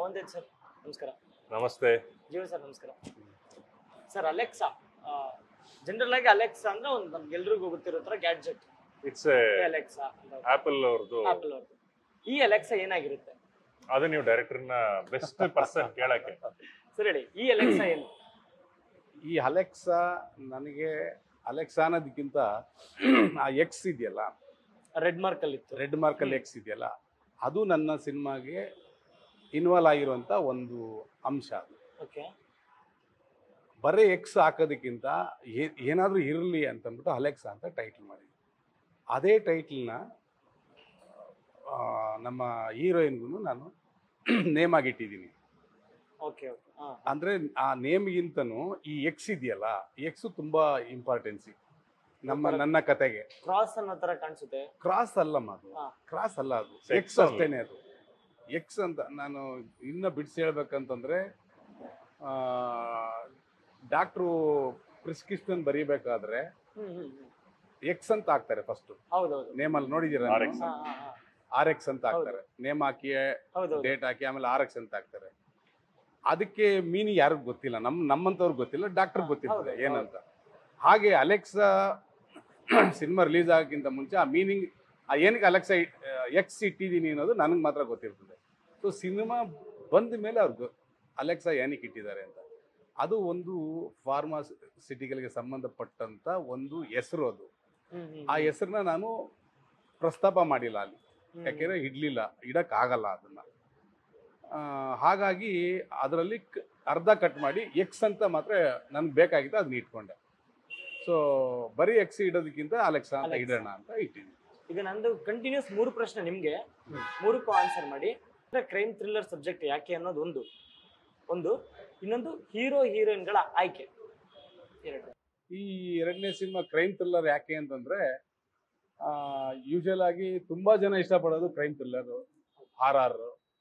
ಅವಂದೇನ್ sir ನಮಸ್ಕಾರ ನಮಸ್ತೆ Jeeva sir ನಮಸ್ಕಾರ ಸರ್ ಅಲೆಕ್ಸಾ ಜನರಲ್ ಆಗಿ ಅಲೆಕ್ಸಾ ಅಂದ್ರೆ ಒಂದು ನಮ್ಗೆಲ್ರಿಗೂ ಗೊತ್ತಿರೋ ತರ gadget it's a Alexa Apple ಅವ್ರದ್ದು ಆಪಲ್ ಅವ್ರದ್ದು ಈ ಅಲೆಕ್ಸಾ ಏನಾಗಿರುತ್ತೆ ಅದು ನೀವು ಡೈರೆಕ್ಟರ್ನ ಬೆಸ್ಟ್ ಪರ್ಸನ್ ಕೇಳಕ್ಕೆ ಸರ್ ಹೇಳಿ ಈ ಅಲೆಕ್ಸಾ ಏನು ಈ ಅಲೆಕ್ಸಾ ನನಗೆ ಅಲೆಕ್ಸಾ ಅನ್ನೋದಕ್ಕಿಂತ ಆ ಎಕ್ಸ್ ಇದೆಯಲ್ಲ ರೆಡ್ ಮಾರ್ಕ್ ಅಲ್ಲಿ ಇತ್ತು ರೆಡ್ ಮಾರ್ಕಲ್ಲಿ ಎಕ್ಸ್ ಇದೆಯಲ್ಲ ಅದು ನನ್ನ ಸಿನಿಮಾಗೆ ಇನ್ವಾಲ್ವ್ ಆಗಿರುವಂಥ ಒಂದು ಅಂಶ ಅದು ಓಕೆ ಬರೀ ಎಕ್ಸ್ ಹಾಕೋದಕ್ಕಿಂತ ಏ- ಏನಾದರೂ ಇರಲಿ ಅಂತಂದ್ಬಿಟ್ಟು ಅಲೆಕ್ಸಾ ಅಂತ ಟೈಟ್ಲ್ ಮಾಡಿದ್ವಿ ಅದೇ ಟೈಟ್ಲ್ನ ನಮ್ಮ ಹೀರೋಯಿನ್ಗೂ ನಾನು ನೇಮ್ ಆಗಿಟ್ಟಿದ್ದೀನಿ ಓಕೆ ಓಕೆ ಹಾ ಅಂದರೆ ಆ ನೇಮ್ಗಿಂತನೂ ಈ ಎಕ್ಸ್ ಇದೆಯಲ್ಲ ಎಕ್ಸ್ ತುಂಬ ಇಂಪಾರ್ಟೆನ್ಸಿ ನಮ್ಮ ನನ್ನ ಕತೆಗೆ ಕ್ರಾಸ್ ಅನ್ನೋ ತರ ಕಾಣಿಸುತ್ತೆ ಕ್ರಾಸ್ ಅಲ್ಲಮ್ಮ ಅದು ಹಾ. ಕ್ರಾಸ್ ಅಲ್ಲ ಅದು Sex ಎಕ್ಸ್ only. ಅಷ್ಟೇನೆ ಅದು ಎಕ್ಸ್ ಅಂತ ನಾನು ಇನ್ನ ಬಿಡಿಸಿ ಹೇಳ್ಬೇಕಂತಂದ್ರೆ ಡಾಕ್ಟ್ರು ಪ್ರಿಸ್ಕ್ರಿಪ್ಷನ್ ಬರೀಬೇಕಾದ್ರೆ ಹ್ಮ್ ಹ್ಮ್ ಹ್ಮ್. ಎಕ್ಸ್ ಅಂತ ಹಾಕ್ತಾರೆ ಫಸ್ಟ್ ಹೌದೌದು ನೇಮಲ್ಲಿ ನೋಡಿದ್ದೀರಾ RX. ಹಾ ಹಾ ಹಾ ಆರ್ ಎಕ್ಸ್ ಅಂತ ಹಾಕ್ತಾರೆ ನೇಮ್ ಹಾಕಿ ಹೌದೌದು ಡೇಟ್ ಹಾಕಿ ಆಮೇಲೆ ಆರ್ ಎಕ್ಸ್ ಅಂತ ಹಾಕ್ತಾರೆ ಅದಕ್ಕೆ ಮೀನಿಂಗ್ ಯಾರಿಗೂ ಗೊತ್ತಿಲ್ಲ ನಮ್ ನಮ್ಮಂತವ್ರಿಗೆ ಗೊತ್ತಿಲ್ಲ ಡಾಕ್ಟರ್ ಗೊತ್ತಿರ್ತದೆ ಹೌದು, ಏನಂತ ಹಾಗೆ ಅಲೆಕ್ಸಾ ಸಿನಿಮಾ ರಿಲೀಸ್ ಆಗೋಕ್ಕಿಂತ ಮುಂಚೆ ಆ ಮೀನಿಂಗ್ ಆ ಏನಕ್ಕೆ ಅಲೆಕ್ಸಾ ಎಕ್ಸ್ ಇಟ್ಟಿದ್ದೀನಿ ಅನ್ನೋದು ನನಗೆ ಮಾತ್ರ ಗೊತ್ತಿರ್ತದೆ ಸೊ ಸಿನಿಮಾ ಬಂದ ಮೇಲೆ ಅವ್ರಿಗೆ ಅಲೆಕ್ಸಾ ಏನಕ್ಕೆ ಇಟ್ಟಿದ್ದಾರೆ ಅಂತ ಅದು ಒಂದು ಫಾರ್ಮಾಸಿಟಿಗಳಿಗೆ ಸಂಬಂಧಪಟ್ಟಂತ ಒಂದು ಹೆಸರು ಅದು ಹ್ಮ್ ಹ್ಮ್ ಆ ಹೆಸರನ್ನ ನಾನು ಪ್ರಸ್ತಾಪ ಮಾಡಿಲ್ಲ ಅಲ್ಲಿ ಹ್ಮ್. ಯಾಕೆಂದ್ರೆ ಇಡ್ಲಿಲ್ಲ ಇಡಕ್ಕಾಗಲ್ಲ ಅದನ್ನ ಆ, ಹಾಗಾಗಿ ಅದರಲ್ಲಿ ಅರ್ಧ ಕಟ್ ಮಾಡಿ ಎಕ್ಸ್ ಅಂತ ಮಾತ್ರ ನನ್ಗೆ ಬೇಕಾಗಿತ್ತು ಅದನ್ನ ಇಟ್ಕೊಂಡೆ ಸೊ ಬರೀ ಎಕ್ಸ್ ಇಡೋದಕ್ಕಿಂತ ಅಲೆಕ್ಸಾ ಅಂತ Alexa. ಇಡೋಣ ಅಂತ ಇಟ್ಟಿದ್ದೀನಿ ಈಗ ನಂದು ಕಂಟಿನ್ಯೂಸ್ ಮೂರು ಪ್ರಶ್ನೆ ನಿಮ್ಗೆ ಮೂರಕ್ಕೂ ಆನ್ಸರ್ ಮಾಡಿ ಕ್ರೈಮ್ ಥ್ರಿಲ್ಲರ್ ಸಬ್ಜೆಕ್ಟ್ ಯಾಕೆ ಅನ್ನೋದು ಒಂದು ಒಂದು ಇನ್ನೊಂದು ಹೀರೋ ಹೀರೋಯಿನ್ಗಳ ಆಯ್ಕೆ ಎರಡು ಈ ಎರಡನೇ ಸಿನಿಮಾ ಕ್ರೈಮ್ ಥ್ರಿಲ್ಲರ್ ಯಾಕೆ ಅಂತಂದ್ರೆ ಯೂಶಲ್ ಆಗಿ ತುಂಬಾ ಜನ ಇಷ್ಟಪಡೋದು ಕ್ರೈಮ್ ಥ್ರಿಲ್ಲರ್ ಆರ್ ಆರ್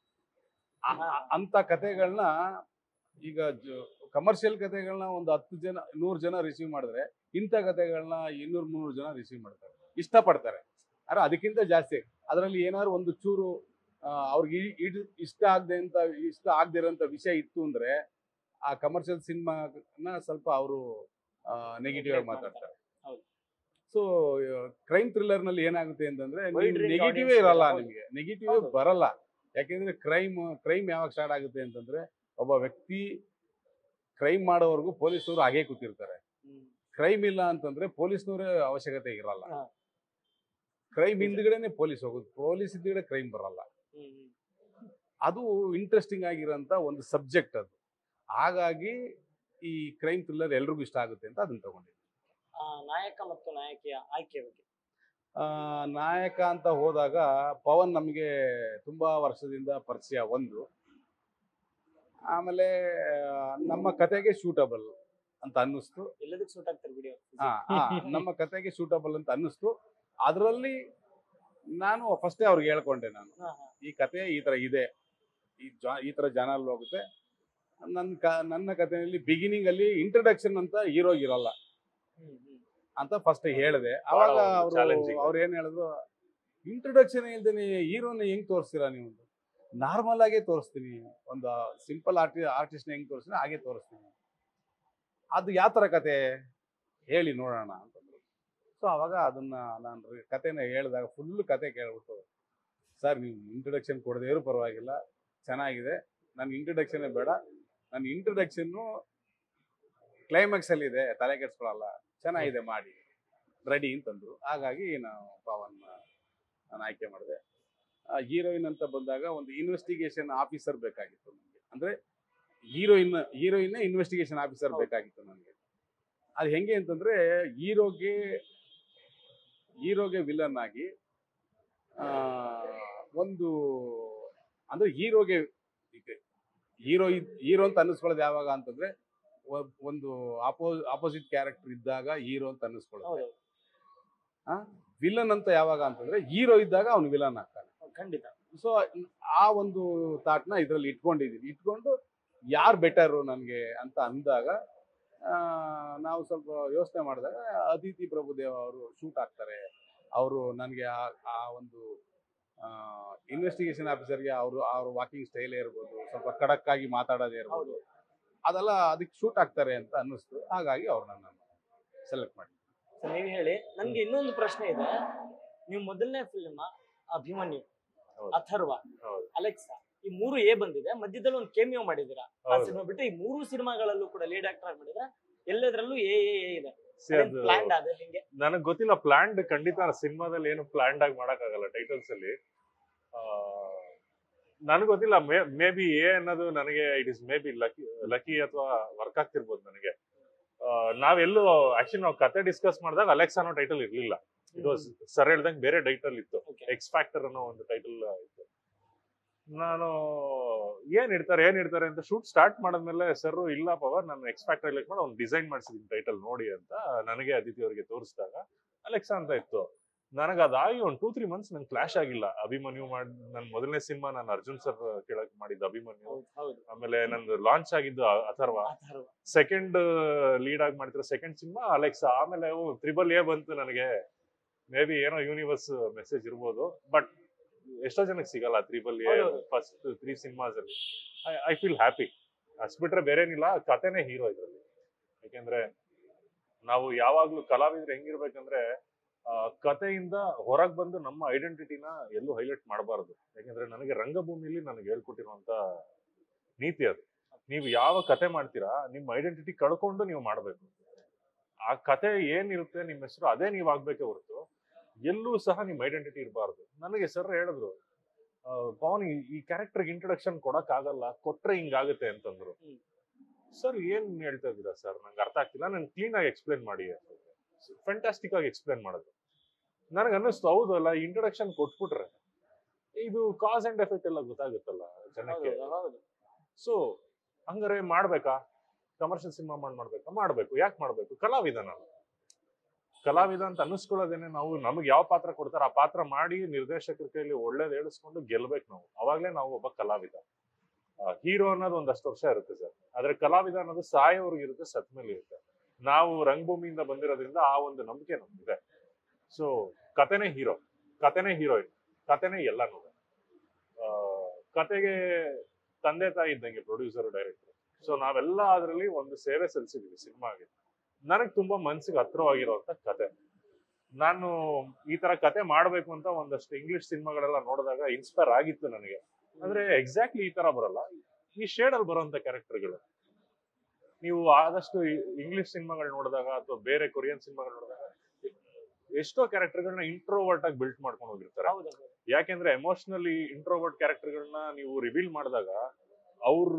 ಅಂತ ಕತೆಗಳನ್ನ ಈಗ ಕಮರ್ಷಿಯಲ್ ಕತೆಗಳನ್ನ ಒಂದು ಹತ್ತು ಜನ ನೂರು ಜನ ರಿಸೀವ್ ಮಾಡಿದ್ರೆ ಇಂಥ ಕತೆಗಳನ್ನ ಇನ್ನೂರು ಮುನ್ನೂರು ಜನ ರಿಸೀವ್ ಮಾಡ್ತಾರೆ ಇಷ್ಟಪಡ್ತಾರೆ ಆದ್ರೆ ಅದಕ್ಕಿಂತ ಜಾಸ್ತಿ ಅದರಲ್ಲಿ ಏನಾದ್ರು ಒಂದು ಚೂರು ಆ, ಅವ್ರಿಗೆ ಇ- ಇಡ್- ಇಷ್ಟ ಆಗದೆ ಅಂತ ಇಷ್ಟ ಆಗದಿರೋಂಥ ವಿಷಯ ಇತ್ತು ಅಂದ್ರೆ ಆ ಕಮರ್ಷಿಯಲ್ ಸಿನಿಮಾನ ಸ್ವಲ್ಪ ಅವರು ನೆಗೆಟಿವ್ ಆಗಿ Neglect ಮಾತಾಡ್ತಾರೆ ಹೌದು. ಸೊ ಕ್ರೈಮ್ ಥ್ರಿಲ್ಲರ್ ನಲ್ಲಿ ಏನಾಗುತ್ತೆ ಅಂತಂದ್ರೆ Wide range ನೆಗೆಟಿವೇ audience ಇರಲ್ಲ ಹೌದು. ನಿಮಗೆ ನೆಗೆಟಿವ್ ಹೌದು. ಬರಲ್ಲ ಯಾಕೆಂದ್ರೆ ಕ್ರೈಮ್ ಕ್ರೈಮ್ ಯಾವಾಗ ಸ್ಟಾರ್ಟ್ ಆಗುತ್ತೆ ಅಂತಂದ್ರೆ ಒಬ್ಬ ವ್ಯಕ್ತಿ ಕ್ರೈಮ್ ಮಾಡೋವರೆಗೂ ಪೊಲೀಸರು ಹಾಗೆ ಕೂತಿರ್ತಾರೆ ಹ್ಮ್. ಕ್ರೈಮ್ ಇಲ್ಲ ಅಂತಂದ್ರೆ ಪೊಲೀಸ್ನವರೇ ಅವಶ್ಯಕತೆ ಇರಲ್ಲ ಹಾ. ಕ್ರೈಮ್ ನಿಜ. ಹಿಂದ್ಗಡೆನೆ ಪೊಲೀಸ್ ಹೋಗೋದು ಪೊಲೀಸ್ ಹಿಂದ್ಗಡೆ ಕ್ರೈಮ್ ಬರಲ್ಲ ಹ್ಮ್, ಹ್ಮ್. ಅದು ಇಂಟ್ರೆಸ್ಟಿಂಗ್ ಆಗಿರೋಂಥ ಒಂದು ಸಬ್ಜೆಕ್ಟ್ ಅದು ಹಾಗಾಗಿ ಈ ಕ್ರೈಮ್ ಥ್ರಿಲ್ಲರ್ ಎಲ್ರಿಗೂ ಇಷ್ಟ ಆಗುತ್ತೆ ಅಂತ ಅದನ್ನ ತಗೊಂಡಿದ್ದೀನಿ ಆ, ನಾಯಕ ಮತ್ತು ನಾಯಕಿಯ ಆಯ್ಕೆ ಬಗ್ಗೆ ಆ, ನಾಯಕ ಅಂತ ಹೋದಾಗ ಪವನ್ ನಮಗೆ ತುಂಬಾ ವರ್ಷದಿಂದ ಪರಿಚಯ ಒಂದು ಆಮೇಲೆ ಆ, ನಮ್ಮ ಕತೆಗೆ ಶೂಟಬಲ್ ಅಂತ ಅನ್ನಿಸ್ತು ಎಲ್ಲದಕ್ಕೆ ಸೂಟ್ ಆಗ್ತಾರೆ ವಿಡಿಯೋ ಆ, ಆ, ನಮ್ಮ ಕತೆಗೆ ಶೂಟಬಲ್ ಅಂತ ಅನ್ನಿಸ್ತು ಅದರಲ್ಲಿ ನಾನು ಫಸ್ಟೇ ಅವ್ರಿಗೆ ಹೇಳ್ಕೊಂಡೆ ನಾನು ಈ ಕತೆ ಈ ತರ ಇದೆ ಈ ಜಾ ಈ ತರ ಜಾನಲ್ಲಿ ಹೋಗುತ್ತೆ ನನ್ನ ಕ ನನ್ನ ಕಥೆಯಲ್ಲಿ ಬಿಗಿನಿಂಗ್ ಅಲ್ಲಿ ಇಂಟ್ರಡಕ್ಷನ್ ಅಂತ ಹೀರೋ ಇರಲ್ಲ ಅಂತ ಫಸ್ಟ್ ಹೇಳಿದೆ ಅವಾಗ ಒಂದು ಅವರು challenging. ಅವ್ರು ಏನ್ ಹೇಳಿದ್ರು ಇಂಟ್ರೊಡಕ್ಷನ್ ಇಲ್ದೇನೆ ಹೀರೋನ ಹೆಂಗ್ ತೋರಿಸ್ತೀರಾ ನೀವು ನಾರ್ಮಲ್ ಆಗೇ ತೋರಿಸ್ತೀನಿ ಒಂದು ಸಿಂಪಲ್ ಆರ್ಟಿ ಆರ್ಟಿಸ್ಟ್ನ ಹೆಂಗ್ ತೋರಿಸ್ತೀನಿ ಹಾಗೆ ತೋರಿಸ್ತೀನಿ ಅದು ಯಾವ ಥರ ಕತೆ ಹೇಳಿ ನೋಡೋಣ ಅಂತಂದ್ರು ಸೊ ಅವಾಗ ಅದನ್ನ ನಾನು ಕತೆನ ಹೇಳಿದಾಗ ಫುಲ್ ಕತೆ ಕೇಳ್ಬಿಟ್ಟು ಸರ್ ನೀವು ಇಂಟ್ರೊಡಕ್ಷನ್ ಕೊಡದೇ ಇರೋ ಪರವಾಗಿಲ್ಲ ಚೆನ್ನಾಗಿದೆ ನನ್ನ ಇಂಟ್ರೊಡಕ್ಷನ್ನೇ ಬೇಡ ನನ್ನ ಇಂಟ್ರೊಡಕ್ಷನ್ನು ಕ್ಲೈಮ್ಯಾಕ್ಸ್ ಅಲ್ಲಿ ಇದೆ ತಲೆ ಕೆಡ್ಸ್ಕೊಳಲ್ಲ ಚೆನ್ನಾಗಿದೆ ಮಾಡಿ ರೆಡಿ ಅಂತಂದ್ರು ಹಾಗಾಗಿ ನಾವು ಪವನ್ ನಾನು ಆಯ್ಕೆ ಮಾಡಿದೆ ಹೀರೋಯಿನ್ ಅಂತ ಬಂದಾಗ ಒಂದು ಇನ್ವೆಸ್ಟಿಗೇಷನ್ ಆಫೀಸರ್ ಬೇಕಾಗಿತ್ತು ನನಗೆ ಅಂದ್ರೆ ಹೀರೋಯಿನ್ ಹೀರೋಯಿನ್ ಇನ್ವೆಸ್ಟಿಗೇಷನ್ ಆಫೀಸರ್ ಹೌದು. ಬೇಕಾಗಿತ್ತು ನನಗೆ ಅದು ಹೆಂಗೆ ಅಂತಂದ್ರೆ ಹೀರೋಗೆ ಹೀರೋಗೆ ವಿಲನ್ ಆಗಿ ಆ, ಒಂದು ಅಂದ್ರೆ ಹೀರೋಗೆ ಹೀರೋ ಹೀರೋ ಅಂತ ಅನ್ನಿಸ್ಕೊಳ್ಳೋದು ಯಾವಾಗ ಅಂತಂದ್ರೆ ಒಬ್- ಒಂದು ಅಪೋ ಆಪೋಸಿಟ್ ಕ್ಯಾರೆಕ್ಟರ್ ಇದ್ದಾಗ ಹೀರೋ ಅಂತ ಅನ್ನಿಸ್ಕೊಳ್ಳೋದು ಹೌದು ವಿಲನ್ ಅಂತ ಯಾವಾಗ ಅಂತಂದ್ರೆ ಹೀರೋ ಇದ್ದಾಗ ಅವ್ನು ವಿಲನ್ ಆಗ್ತಾನೆ ಖಂಡಿತ ಸೊ ಆ ಒಂದು ಥಾಟ್ನ ಇದರಲ್ಲಿ ಇಟ್ಕೊಂಡಿದೀವಿ ಇಟ್ಕೊಂಡು ಯಾರು ಬೆಟರು ನನಗೆ ಅಂತ ಅಂದಾಗ ಆ, ನಾವು ಸ್ವಲ್ಪ ಯೋಚನೆ ಮಾಡಿದಾಗ ಅದಿತಿ ಪ್ರಭುದೇವ ಅವರು ಶೂಟ್ ಆಗ್ತಾರೆ ಅವರು ನನಗೆ ಆ ಆ ಒಂದು ಇನ್ವೆಸ್ಟಿಗೇಷನ್ ಆಫೀಸರ್ಗೆ ಅವರು ಅವ್ರ ವಾಕಿಂಗ್ ಸ್ಟೈಲೇ ಇರ್ಬೋದು ಸ್ವಲ್ಪ ಖಡಕ್ ಆಗಿ ಮಾತಾಡೋದೇ ಇರ್ಬೋದು ಹೌದು ಅದೆಲ್ಲ ಅದಕ್ಕೆ ಶೂಟ್ ಆಗ್ತಾರೆ ಅಂತ ಅನ್ನಿಸ್ತು ಹಾಗಾಗಿ ಅವ್ರನ್ನ ನಾನು ಸೆಲೆಕ್ಟ್ ಮಾಡಿ So, ನೀವ್ ಹೇಳಿ ನನ್ಗೆ ಇನ್ನೊಂದು ಪ್ರಶ್ನೆ ಇದೆ ನೀವು ಮೊದಲನೇ ಫಿಲ್ಮ್ ಅಭಿಮನ್ಯು ಹೌದು. ಅಥರ್ವ ಹೌದು. ಅಲೆಕ್ಸಾ ಈ ಮೂರು ಎ ಬಂದಿದೆ ಮಧ್ಯದಲ್ಲಿ ಒಂದು ಕೆಮಿಯೋ ಮಾಡಿದೀರಾ ಆ ಹೌದು. ಸಿನಿಮಾ ಬಿಟ್ಟು ಈ ಮೂರು ಸಿನಿಮಾಗಳಲ್ಲೂ ಕೂಡ ಲೀಡ್ ಆಕ್ಟರ್ ಆಗಿ ಮಾಡಿದ್ರೆ ಎಲ್ಲದರಲ್ಲೂ ಎ ಎ ಎ ಇದೆ See, ಅದು ಪ್ಲಾನ್ ಅದ ಹೆಂಗೆ ನನಗ್ ಗೊತ್ತಿಲ್ಲ ಪ್ಲಾನ್ಡ್ ಖಂಡಿತ ಸಿನಿಮಾದಲ್ಲಿ ಏನು ಪ್ಲಾನ್ಡ್ ಆಗಿ ಮಾಡಕ್ಕಾಗಲ್ಲ ಟೈಟಲ್ಸ್ ಅಲ್ಲಿ ನನಗೆ ಗೊತ್ತಿಲ್ಲ ಮೇ ಬಿ ಎ ಅನ್ನೋದು ನನಗೆ it is maybe lucky lucky ಅಥವಾ ವರ್ಕ್ ಆಗ್ತಿರ್ಬೋದು ನನಗೆ ಆ, ನಾವೆಲ್ಲೂ ಆಕ್ಚುಲಿ ನಾವು ಕತೆ ಡಿಸ್ಕಸ್ ಮಾಡಿದಾಗ ಅಲೆಕ್ಸ್ ಅನ್ನೋ ಟೈಟಲ್ ಇರ್ಲಿಲ್ಲ ಇದು ಸರ್ ಹೇಳ್ದಂಗೆ ಬೇರೆ ಟೈಟಲ್ ಇತ್ತು Okay. ಎಕ್ಸ್ ಫ್ಯಾಕ್ಟರ್ ಅನ್ನೋ ಒಂದು ಟೈಟಲ್ ಇತ್ತು ನಾನು ಏನ್ ಇಡ್ತಾರೆ ಏನ್ ಇಡ್ತಾರೆ ಅಂತ ಶೂಟ್ ಸ್ಟಾರ್ಟ್ ಮಾಡಿದ್ಮೇಲೆ ಸರ್ ಇಲ್ಲ ಪವರ್ ನಾನು ಎಕ್ಸ್ ಫ್ಯಾಕ್ಟರ್ ಎಲೆಕ್ಟ್ ಮಾಡಿ ಒಂದು ಡಿಸೈನ್ ಮಾಡಿಸಿದ್ದೀನಿ ಟೈಟಲ್ ನೋಡಿ ಅಂತ ನನಗೆ ಅದಿತಿ ಅವರಿಗೆ ತೋರಿಸಿದಾಗ ಅಲೆಕ್ಸಾ ಅಂತ ಇತ್ತು ನನಗೆ ಅದಾಗಿ ಒಂದು ಟೂ ತ್ರೀ ಮಂತ್ಸ್ ನಂಗೆ ಕ್ಲಾಶ್ ಆಗಿಲ್ಲ ಅಭಿಮನ್ಯು ಮಾಡಿ ನನ್ನ ಮೊದಲನೇ ಸಿನಿಮಾ ನಾನು ಅರ್ಜುನ್ ಸರ್ ಕೇಳಕ್ ಮಾಡಿದ್ದು ಅಭಿಮನ್ಯು ಹೌದು ಹೌದು ಆಮೇಲೆ ನಂದು ಲಾಂಚ್ ಆಗಿದ್ದು ಅ- ಅಥರ್ವ ಅಥರ್ವ ಸೆಕೆಂಡ್ ಲೀಡ್ ಆಗಿ ಮಾಡ್ತಿರೋ ಸೆಕೆಂಡ್ ಸಿನಿಮಾ ಅಲೆಕ್ಸಾ ಆಮೇಲೆ ತ್ರಿಬಲ್ ಎ ಬಂತು ನನಗೆ ಮೇ ಬಿ ಏನೋ ಯೂನಿವರ್ಸ್ ಮೆಸೇಜ್ ಇರ್ಬೋದು ಬಟ್ ಎಷ್ಟೋ ಜನಕ್ಕೆ ಸಿಗಲ್ಲ ತ್ರಿಬಲ್ ಎ ಹೌದೌದು. ಫಸ್ಟ್ ತ್ರೀ ಸಿನಿಮಾಸ್ ಅಲ್ಲಿ ಐ ಫೀಲ್ ಹ್ಯಾಪಿ ಅಷ್ಟ್ ಬಿಟ್ರೆ ಬೇರೆ ಏನಿಲ್ಲ ಕತೆನೇ ಹೀರೋ ಇದ್ರಲ್ಲಿ ಯಾಕೆಂದ್ರೆ ನಾವು ಯಾವಾಗ್ಲೂ ಕಲಾವಿದ್ರು ಹೆಂಗಿರ್ಬೇಕಂದ್ರೆ ಆ, ಕತೆಯಿಂದ ಹೊರಗೆ ಬಂದು ನಮ್ಮ ಐಡೆಂಟಿಟಿನ ಎಲ್ಲೂ ಹೈಲೈಟ್ ಮಾಡಬಾರ್ದು ಯಾಕೆಂದ್ರೆ ನನಗೆ ರಂಗಭೂಮಿಲಿ ನನಗೆ ಹೇಳ್ಕೊಟ್ಟಿರುವಂತ ನೀತಿ ಅದು ನೀವು ಯಾವ ಕತೆ ಮಾಡ್ತೀರಾ ನಿಮ್ಮ ಐಡೆಂಟಿಟಿ ಕಳ್ಕೊಂಡು ನೀವು ಮಾಡಬೇಕು ಆ ಕತೆ ಏನಿರುತ್ತೆ ನಿಮ್ಮ ಹೆಸರು ಅದೇ ನೀವು ಆಗ್ಬೇಕೇ ಹೊರತು ಎಲ್ಲೂ ಸಹ ನಿಮ್ಮ ಐಡೆಂಟಿಟಿ ಇರಬಾರ್ದು ನನಗೆ ಸರ್ ಹೇಳಿದ್ರು ಆ, ಪವನ್ ಈ- ಈ ಕ್ಯಾರೆಕ್ಟರ್ಗೆ ಇಂಟ್ರೊಡಕ್ಷನ್ ಕೊಡಕ್ ಆಗಲ್ಲ ಕೊಟ್ರೆ ಹಿಂಗಾಗುತ್ತೆ ಅಂತಂದ್ರು ಹ್ಮ್. ಸರ್ ಏನ್ ಹೇಳ್ತಾ ಇದ್ದೀರಾ ಸರ್ ನಂಗೆ ಅರ್ಥ ಆಗ್ತಿಲ್ಲ ನನ್ ಕ್ಲೀನ್ ಆಗಿ ಎಕ್ಸ್ಪ್ಲೇನ್ ಮಾಡಿ ಫ್ಯಾಂಟಾಸ್ಟಿಕ್ ಆಗಿ ಎಕ್ಸ್ಪ್ಲೇನ್ ಮಾಡಿದ್ರು ನನಗೆ ಅನ್ನಿಸ್ತು ಹೌದಲ್ಲ ಇಂಟ್ರೊಡಕ್ಷನ್ ಕೊಟ್ಬಿಟ್ರೆ ಇದು ಕಾಸ್ ಅಂಡ್ ಎಫೆಕ್ಟ್ ಎಲ್ಲ ಗೊತ್ತಾಗುತ್ತಲ್ಲ ಜನಕ್ಕೆ ಹೌದು ಹೌದು ಸೊ ಹಂಗಾರೆ ಮಾಡ್ಬೇಕಾ ಕಮರ್ಷಿಯಲ್ ಸಿನಿಮಾ ಮಾಡಿ ಮಾಡ್ಬೇಕಾ ಮಾಡ್ಬೇಕು ಯಾಕೆ ಮಾಡ್ಬೇಕು ಕಲಾವಿದ ನಾನು ಕಲಾವಿದ ಅಂತ ಅನ್ನಿಸ್ಕೊಳ್ಳೋದೇನೆ ನಾವು ನಮಗೆ ಯಾವ ಪಾತ್ರ ಕೊಡ್ತಾರೆ ಆ ಪಾತ್ರ ಮಾಡಿ ನಿರ್ದೇಶಕರ ಕೈಲಿ ಒಳ್ಳೇದ್ ಹೇಳಿಸ್ಕೊಂಡು ಗೆಲ್ಬೇಕು ನಾವು ಅವಾಗ್ಲೇ ನಾವು ಒಬ್ಬ ಕಲಾವಿದ ಹೀರೋ ಅನ್ನೋದು ಒಂದಷ್ಟು ವರ್ಷ ಇರುತ್ತೆ ಸರ್ ಆದ್ರೆ ಕಲಾವಿದ ಅನ್ನೋದು ಸಾಯೋರ್ಗೆ ಇರುತ್ತೆ ಸತ್ ಮೇಲೆ ಇರುತ್ತೆ ನಾವು ರಂಗಭೂಮಿಯಿಂದ ಬಂದಿರೋದ್ರಿಂದ ಆ ಒಂದು ನಂಬಿಕೆ ನಮ್ಗಿದೆ ಸೊ ಕತೆನೇ ಹೀರೋ ಕತೆನೇ ಹೀರೋಯಿನ್ ಕತೆನೇ ಎಲ್ಲನೂ ಆ, ಕತೆಗೆ ತಂದೆ ತಾಯಿ ಇದ್ದಂಗೆ ಪ್ರೊಡ್ಯೂಸರ್ ಡೈರೆಕ್ಟರ್ ಸೊ ನಾವೆಲ್ಲ ಅದರಲ್ಲಿ ಒಂದು ಸೇವೆ ಸಲ್ಲಿಸಿದೀವಿ ಸಿನಿಮಾಗೆ ನನಗೆ ತುಂಬಾ ಮನ್ಸಿಗೆ ಹತ್ರವಾಗಿರುವಂತ ಕತೆ ನಾನು ಈ ತರ ಕತೆ ಮಾಡ್ಬೇಕು ಅಂತ ಒಂದಷ್ಟು ಇಂಗ್ಲಿಷ್ ಸಿನಿಮಾಗಳೆಲ್ಲ ನೋಡಿದಾಗ ಇನ್ಸ್ಪೈರ್ ಆಗಿತ್ತು ನನಗೆ ಅಂದ್ರೆ ಎಕ್ಸಾಕ್ಟ್ಲಿ ಈ ತರ ಬರಲ್ಲ ಈ ಶೇಡ್ ಅಲ್ಲಿ ಬರುವಂತ ಕ್ಯಾರೆಕ್ಟರ್ಗಳು ನೀವು ಆದಷ್ಟು ಇಂಗ್ಲಿಷ್ ಸಿನಿಮಾಗಳು ನೋಡಿದಾಗ ಅಥವಾ ಬೇರೆ ಕೊರಿಯನ್ ಸಿನಿಮಾಗಳು ನೋಡಿದಾಗ ಎಷ್ಟೋ ಕ್ಯಾರೆಕ್ಟರ್ಗಳನ್ನ ಇಂಟ್ರೋವರ್ಟ್ ಆಗಿ ಬಿಲ್ಟ್ ಮಾಡ್ಕೊಂಡು ಹೋಗಿರ್ತಾರೆ ಹೌದು ಹೌದು ಯಾಕೆಂದ್ರೆ ಎಮೋಷನಲಿ ಇಂಟ್ರೋವರ್ಟ್ ಕ್ಯಾರೆಕ್ಟರ್ಗಳನ್ನ ನೀವು ರಿವೀಲ್ ಮಾಡಿದಾಗ ಅವರು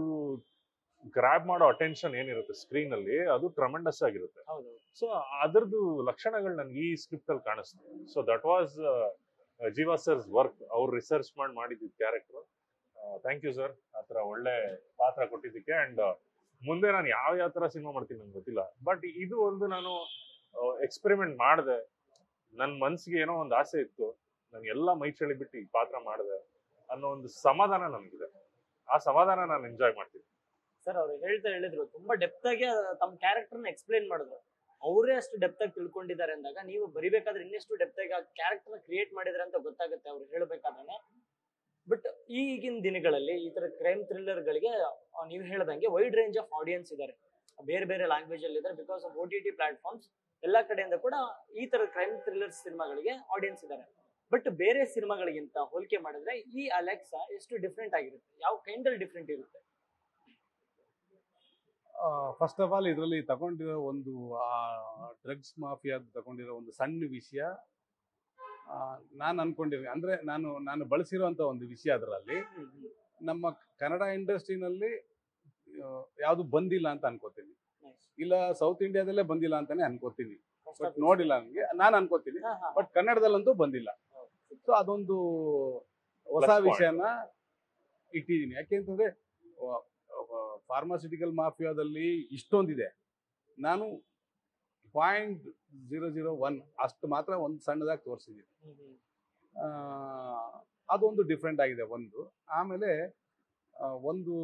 ಗ್ರಾಬ್ ಮಾಡೋ ಅಟೆನ್ಷನ್ ಏನಿರುತ್ತೆ ಸ್ಕ್ರೀನ್ ಅಲ್ಲಿ ಅದು ಟ್ರಮೆಂಡಸ್ ಆಗಿರುತ್ತೆ ಹೌದು ಸೊ ಅದರದ್ದು ಲಕ್ಷಣಗಳು ನನ್ಗೆ ಈ ಸ್ಕ್ರಿಪ್ಟ್ ಅಲ್ಲಿ ಕಾಣಿಸ್ತು so that was Jeeva sir's work ಅವ್ರು ರಿಸರ್ಚ್ ಮಾಡಿ ಮಾಡಿದ್ದು ಕ್ಯಾರೆಕ್ಟರ್ ಥ್ಯಾಂಕ್ ಯು ಸರ್ ಆ ಥರ ಒಳ್ಳೆ ಪಾತ್ರ ಕೊಟ್ಟಿದ್ದಕ್ಕೆ ಅಂಡ್ ಮುಂದೆ ನಾನು ಯಾವ ಯಾವ ತರ ಸಿನಿಮಾ ಮಾಡ್ತೀನಿ ನಂಗೆ ಗೊತ್ತಿಲ್ಲ ಬಟ್ ಇದು ಒಂದು ನಾನು ಎಕ್ಸ್ಪೆರಿಮೆಂಟ್ ಮಾಡಿದೆ ನನ್ನ ಮನ್ಸಿಗೆ ಏನೋ ಒಂದು ಆಸೆ ಇತ್ತು ನಾನು ಎಲ್ಲ ಮೈ ಚಳಿ ಬಿಟ್ಟು ಈ ಪಾತ್ರ ಮಾಡಿದೆ ಅನ್ನೋ ಒಂದು ಸಮಾಧಾನ ನನಗಿದೆ ಆ ಸಮಾಧಾನ ನಾನು ಎಂಜಾಯ್ ಮಾಡ್ತೀನಿ ಸರ್ ಅವ್ರು ಹೇಳ್ತಾ ಹೇಳಿದ್ರು ತುಂಬಾ ಡೆಪ್ತ್ ಆಗಿ ಅದ್- ತಮ್ಮ ಕ್ಯಾರೆಕ್ಟರ್ನ ಎಕ್ಸ್ಪ್ಲೇನ್ ಮಾಡಿದ್ರು ಅವರೇ ಅಷ್ಟು ಡೆಪ್ತ್ ಆಗಿ ತಿಳ್ಕೊಂಡಿದ್ದಾರೆ ಅಂದಾಗ ನೀವು ಬರಿಬೇಕಾದ್ರೆ ಇನ್ನೆಷ್ಟು ಡೆಪ್ತ್ ಆಗಿ ಆ ಕ್ಯಾರೆಕ್ಟರ್ನ ಕ್ರಿಯೇಟ್ ಮಾಡಿದ್ರೆ ಅಂತ ಗೊತ್ತಾಗುತ್ತೆ ಅವ್ರು ಹೇಳ್ಬೇಕಾದ್ರೆ ಬಟ್ ಈಗಿನ ದಿನಗಳಲ್ಲಿ ಈ ತರ ಕ್ರೈಮ್ ಗಳಿಗೆ ನೀವು ಹೇಳ್ದಂಗೆ ವೈಡ್ ರೇಂಜ್ ಆಫ್ ಆಡಿಯನ್ಸ್ ಇದ್ದಾರೆ ಬೇರೆ ಬೇರೆ ಲ್ಯಾಂಗ್ವೇಜ್ ಅಲ್ಲಿ ಇದ್ದಾರೆ because of O T T platforms ಎಲ್ಲ ಕಡೆಯಿಂದ ಕೂಡ ಈ ತರ ಕ್ರೈಮ್ ಥ್ರಿಲ್ಲರ್ ಸಿನಿಮಾಗಳಿಗೆ ಆಡಿಯನ್ಸ್ ಇದ್ದಾರೆ ಬಟ್ ಬೇರೆ ಸಿನಿಮಾಗಳಿಗಿಂತ ಹೋಲಿಕೆ ಮಾಡಿದ್ರೆ ಈ ಅಲೆಕ್ಸಾ ಎಷ್ಟು ಡಿಫ್ರೆಂಟ್ ಆಗಿರುತ್ತೆ ಯಾವ ಕೈಂಡ್ ಅಲ್ಲಿ ಡಿಫ್ರೆಂಟ್ ಇರುತ್ತೆ ಫಸ್ಟ್ ಆಫ್ ಆಲ್ ಇದರಲ್ಲಿ ತಗೊಂಡಿರೋ ಒಂದು ಡ್ರಗ್ಸ್ ಮಾಫಿಯಾದ ತಗೊಂಡಿರೋ ಒಂದು ಸಣ್ಣ ವಿಷಯ ನಾನು ಅನ್ಕೊಂಡಿದ್ದೀನಿ ಅಂದ್ರೆ ನಾನು ನಾನು ಬಳಸಿರುವಂತ ಒಂದು ವಿಷಯ ಅದರಲ್ಲಿ ನಮ್ಮ ಕನ್ನಡ ಇಂಡಸ್ಟ್ರಿನಲ್ಲಿ ಯಾವುದು ಬಂದಿಲ್ಲ ಅಂತ ಅನ್ಕೋತೀನಿ ಇಲ್ಲ ಸೌತ್ ಇಂಡಿಯಾದಲ್ಲೇ ಬಂದಿಲ್ಲ ಅಂತಾನೆ ಅನ್ಕೋತೀನಿ ಬಟ್ ನೋಡಿಲ್ಲ ನನಗೆ ನಾನು ಅನ್ಕೋತೀನಿ ಹಾ, ಹಾ. ಬಟ್ ಕನ್ನಡದಲ್ಲಂತೂ ಬಂದಿಲ್ಲ ಸೊ ಅದೊಂದು ಹೊಸ Plus point. ವಿಷಯನ ಇಟ್ಟಿದ್ದೀನಿ ಯಾಕೆಂತಂದ್ರೆ ಫಾರ್ಮಾಸ್ಯೂಟಿಕಲ್ ಮಾಫಿಯಾದಲ್ಲಿ ಇಷ್ಟೊಂದಿದೆ ನಾನು ಪಾಯಿಂಟ್ ಜೀರೋ ಜೀರೋ ಒನ್ ಅಷ್ಟು ಮಾತ್ರ ಒಂದು ಸಣ್ಣದಾಗಿ ತೋರಿಸಿದ್ದೀನಿ ಹ್ಮ್, ಹ್ಮ್. ಆ, ಅದೊಂದು ಡಿಫ್ರೆಂಟ್ ಆಗಿದೆ ಒಂದು ಆಮೇಲೆ ಆ, ಒಂದು